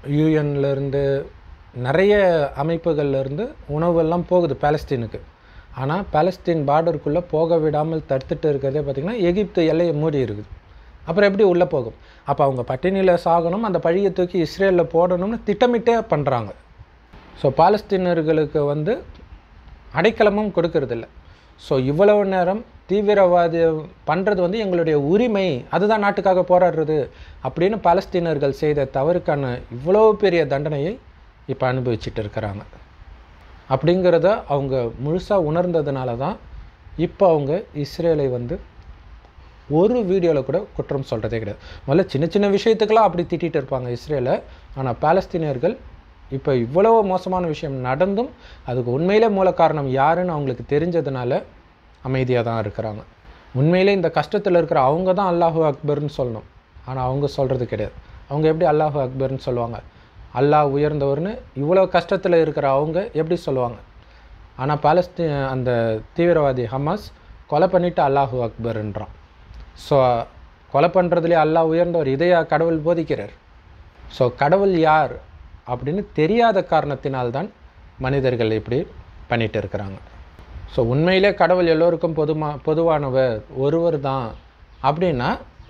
யூஎன்லேருந்து நிறைய அமைப்புகள்லேருந்து உணவெல்லாம் போகுது பாலஸ்தீனுக்கு ஆனால் பாலஸ்தீன் பார்டருக்குள்ளே போக விடாமல் தடுத்துட்டு இருக்கிறதே பார்த்திங்கன்னா எகிப்து எல்லையை மூடி இருக்குது அப்புறம் எப்படி உள்ளே போகும் அப்போ அவங்க பட்டினியில் சாகணும் அந்த பழியை தூக்கி இஸ்ரேலில் போடணும்னு திட்டமிட்டே பண்ணுறாங்க ஸோ பாலஸ்தீனர்களுக்கு வந்து அடைக்கலமும் கொடுக்கறதில்ல ஸோ இவ்வளவு நேரம் தீவிரவாதி பண்ணுறது வந்து எங்களுடைய உரிமை அதுதான் நாட்டுக்காக போராடுறது அப்படின்னு பாலஸ்தீனர்கள் செய்த தவறுக்கான இவ்வளோ பெரிய தண்டனையை இப்போ அனுபவிச்சுட்டு இருக்கிறாங்க அப்படிங்கிறத அவங்க முழுசாக உணர்ந்ததுனால தான் இப்போ அவங்க இஸ்ரேலை வந்து ஒரு வீடியோவில் கூட குற்றம் சொல்கிறதே கிடையாது முதல்ல சின்ன சின்ன விஷயத்துக்கெல்லாம் அப்படி திட்டிகிட்டு இருப்பாங்க இஸ்ரேலை ஆனால் பாலஸ்தீனியர்கள் இப்போ இவ்வளோ மோசமான விஷயம் நடந்தும் அதுக்கு உண்மையிலே மூல காரணம் யாருன்னு அவங்களுக்கு தெரிஞ்சதுனால அமைதியாக தான் இருக்கிறாங்க உண்மையிலே இந்த கஷ்டத்தில் இருக்கிற அவங்க தான் அல்லாஹு அக்பர்னு சொல்லணும் ஆனால் அவங்க சொல்கிறது கிடையாது அவங்க எப்படி அல்லாஹு அக்பர்னு சொல்லுவாங்க அல்லாஹ் உயர்ந்தவர்னு இவ்வளோ கஷ்டத்தில் இருக்கிற அவங்க எப்படி சொல்லுவாங்க ஆனால் பாலஸ்தீன் அந்த தீவிரவாதி ஹமாஸ் கொலை பண்ணிவிட்டு அல்லாஹு அக்பர்ன்றான் ஸோ கொலை பண்ணுறதுலேயே அல்லாஹ் உயர்ந்தவர் இதையா கடவுள் போதிக்கிறார் ஸோ கடவுள் யார் அப்படின்னு தெரியாத காரணத்தினால்தான் மனிதர்கள் இப்படி பண்ணிட்டு இருக்கிறாங்க ஸோ உண்மையிலே கடவுள் எல்லோருக்கும் பொதுமா பொதுவானவர் ஒருவர் தான் அப்படின்னா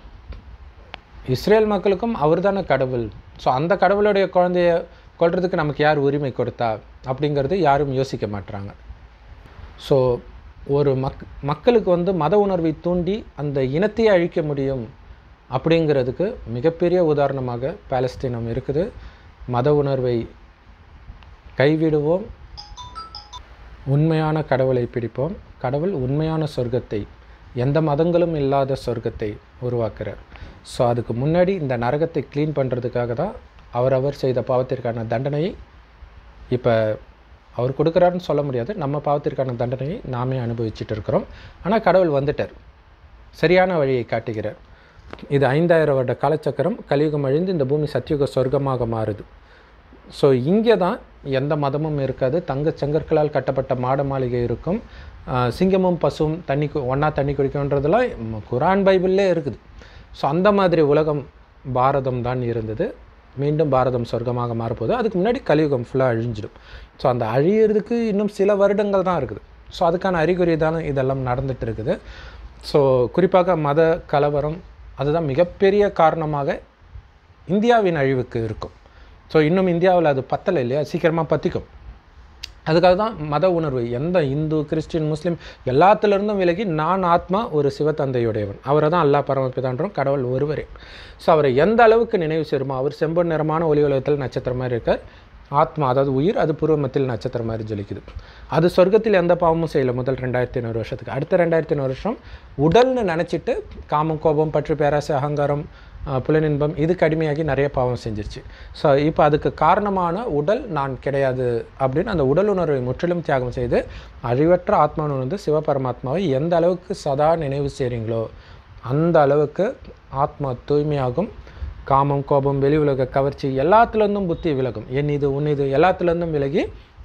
இஸ்ரேல் மக்களுக்கும் அவர் தானே கடவுள் ஸோ அந்த கடவுளுடைய குழந்தைய கொல்றதுக்கு நமக்கு யார் உரிமை கொடுத்தா அப்படிங்கிறது யாரும் யோசிக்க மாட்றாங்க ஸோ ஒரு மக் மக்களுக்கு வந்து மத உணர்வை தூண்டி அந்த இனத்தையே அழிக்க முடியும் அப்படிங்கிறதுக்கு மிகப்பெரிய உதாரணமாக பாலஸ்தீனம் இருக்குது மத உணர்வை கைவிடுவோம் உண்மையான கடவுளை பிடிப்போம் கடவுள் உண்மையான சொர்க்கத்தை எந்த மதங்களும் இல்லாத சொர்க்கத்தை உருவாக்குறார் ஸோ அதுக்கு முன்னாடி இந்த நரகத்தை க்ளீன் பண்ணுறதுக்காக தான் அவரவர் செய்த பாவத்திற்கான தண்டனையை இப்போ அவர் கொடுக்குறாருன்னு சொல்ல முடியாது நம்ம பாவத்திற்கான தண்டனையை நாமே அனுபவிச்சுட்டு இருக்கிறோம் ஆனால் கடவுள் வந்துட்டார் சரியான வழியை காட்டுகிறார் இது ஐந்தாயிரம் வருட காலச்சக்கரம் கலியுகம் அழிந்து இந்த பூமி சத்தியுக சொர்க்கமாக மாறுது ஸோ இங்கே தான் எந்த மதமும் இருக்காது தங்கச் செங்கற்களால் கட்டப்பட்ட மாட மாளிகை இருக்கும் ஆஹ் சிங்கமும் பசுவும் தண்ணி கு- ஒண்ணா தண்ணி குடிக்கும்ன்றதெல்லாம் ம- குரான் பைபிள்லே இருக்குது ஸோ அந்த மாதிரி உலகம் பாரதம் தான் இருந்தது மீண்டும் பாரதம் சொர்க்கமாக மாறப்போகுது அதுக்கு முன்னாடி கலியுகம் ஃபுல்லாக அழிஞ்சிடும் ஸோ அந்த அழியிறதுக்கு இன்னும் சில வருடங்கள் தான் இருக்குது ஸோ அதுக்கான அறிகுறி தான் இதெல்லாம் நடந்துட்டு இருக்குது ஸோ குறிப்பாக மத கலவரம் அதுதான் மிகப்பெரிய காரணமாக இந்தியாவின் அழிவுக்கு இருக்கும் ஸோ இன்னும் இந்தியாவில் அது பத்தலை இல்லையா சீக்கிரமாக பற்றிக்கும் அதுக்காக தான் மத உணர்வு எந்த இந்து கிறிஸ்டின் முஸ்லீம் எல்லாத்துலேருந்தும் விலகி நான் ஆத்மா ஒரு சிவத்தந்தையுடையவன் அவரை தான் அல்லாஹ் பரமபிதான்றோம் கடவுள் ஒருவரே ஸோ அவரை எந்த அளவுக்கு நினைவு சேருமோ அவர் செம்பொன் நிறமான ஒளி உலகத்தில் நட்சத்திரம் மாதிரி இருக்கார் ஆத்மா அதாவது உயிர் அது பூர்வமத்தில் நட்சத்திரம் மாதிரி ஜொலிக்குது அது சொர்க்கத்தில் எந்த பாவமும் செய்யலை முதல் ரெண்டாயிரத்தி ஐநூறு வருஷத்துக்கு அடுத்த ரெண்டாயிரத்தி ஐநூறு வருஷம் உடல்னு நினச்சிட்டு காமம் கோபம் பற்று பேராசை அகங்காரம் ஆஹ், புலனின்பம் இதுக்கு அடிமையாகி நிறைய பாவம் செஞ்சிருச்சு ஸோ இப்போ அதுக்கு காரணமான உடல் நான் கிடையாது அப்படின்னு அந்த உடல் உணர்வை முற்றிலும் தியாகம் செய்து அழிவற்ற ஆத்மாவை வந்து சிவபரமாத்மாவை எந்த அளவுக்கு சதா நினைவு செய்கிறீங்களோ அந்த அளவுக்கு ஆத்மா தூய்மையாகும் காமம் கோபம் வெளி உலக கவர்ச்சி எல்லாத்துலேருந்தும் புத்தி விலகும் என் இது உன் இது எல்லாத்துலேருந்தும் விலகி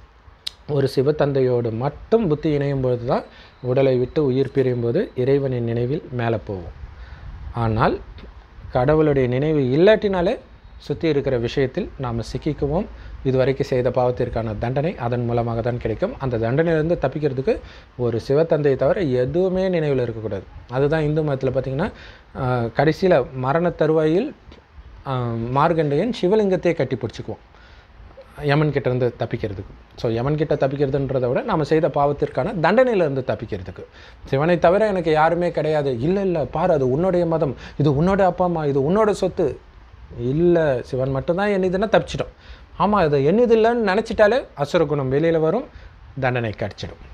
ஒரு சிவத்தந்தையோடு மட்டும் புத்தி இணையும் பொழுது தான் உடலை விட்டு உயிர் பிரியும் போது இறைவனின் நினைவில் மேலே போவோம் ஆனால் கடவுளுடைய நினைவு இல்லாட்டினாலே சுற்றி இருக்கிற விஷயத்தில் நாம் சிக்கிக்குவோம் இதுவரைக்கும் செய்த பாவத்திற்கான தண்டனை அதன் மூலமாக தான் கிடைக்கும் அந்த தண்டனையிலிருந்து தப்பிக்கிறதுக்கு ஒரு சிவத்தந்தையை தவிர எதுவுமே நினைவில் இருக்கக்கூடாது அதுதான் இந்து மதத்தில் பார்த்திங்கன்னா கடைசியில் மரண தருவாயில் ஆஹ், மார்கண்டேயன் சிவலிங்கத்தையே கட்டி பிடிச்சிக்குவோம் யமன் கிட்ட இருந்து தப்பிக்கிறதுக்கு ஸோ யமன் கிட்ட தப்பிக்கிறதுன்றதை விட நாம் செய்த பாவத்திற்கான தண்டனையிலிருந்து தப்பிக்கிறதுக்கு சிவனை தவிர எனக்கு யாருமே கிடையாது இல்லை இல்லை பாரு அது உன்னுடைய மதம் இது உன்னோட அப்பா அம்மா இது உன்னோட சொத்து இல்லை சிவன் மட்டும்தான் என்னதுன்னா தப்பிச்சிடும் ஆமாம் இது என்னது இல்லைன்னு நினச்சிட்டாலே அசுர குணம் வெளியில் வரும் தண்டனை கிடச்சிடும்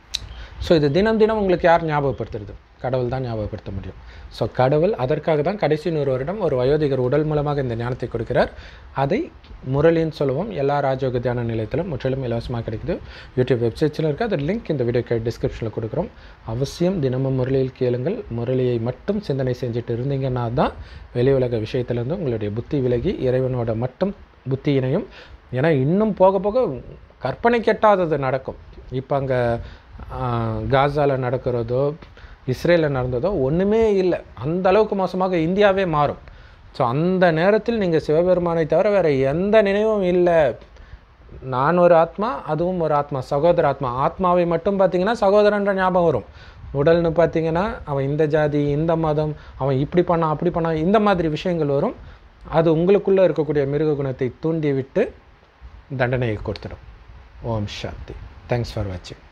ஸோ இது தினம் தினம் உங்களுக்கு யார் ஞாபகப்படுத்துறது கடவுள் தான் ஞாபகப்படுத்த முடியும் ஸோ கடவுள் அதற்காக தான் கடைசி நூறு வருடம் ஒரு வயோதிகர் உடல் மூலமாக இந்த ஞானத்தை கொடுக்கிறார் அதை முரளின்னு சொல்லுவோம் எல்லா ராஜயோக தியான நிலையத்திலும் முற்றிலும் இலவசமாக கிடைக்குது யூடியூப் வெப்சைட்ஸில் இருக்குது அது லிங்க் இந்த வீடியோக்கு டிஸ்கிரிப்ஷனில் கொடுக்குறோம் அவசியம் தினமும் முரளியில் கேளுங்கள் முரளியை மட்டும் சிந்தனை செஞ்சுட்டு இருந்தீங்கன்னா தான் வெளி உலக விஷயத்திலேருந்து உங்களுடைய புத்தி விலகி இறைவனோட மட்டும் புத்தி இணையும் ஏன்னா இன்னும் போக போக கற்பனை கெட்டாதது நடக்கும் இப்போ அங்கே காசாவில் நடக்கிறதோ இஸ்ரேலில் நடந்ததோ ஒன்றுமே இல்லை அந்த அளவுக்கு மோசமாக இந்தியாவே மாறும் ஸோ அந்த நேரத்தில் நீங்கள் சிவபெருமானை தவிர வேறு எந்த நினைவும் இல்லை நான் ஒரு ஆத்மா அதுவும் ஒரு ஆத்மா சகோதர ஆத்மா ஆத்மாவை மட்டும் பார்த்தீங்கன்னா சகோதரன்ற ஞாபகம் வரும் உடல்னு பார்த்தீங்கன்னா அவன் இந்த ஜாதி இந்த மதம் அவன் இப்படி பண்ணான் அப்படி பண்ணான் இந்த மாதிரி விஷயங்கள் வரும் அது உங்களுக்குள்ளே இருக்கக்கூடிய மிருக குணத்தை தூண்டி விட்டு தண்டனையை கொடுத்துடும் ஓம் சாந்தி தேங்க்ஸ் ஃபார் வாட்சிங்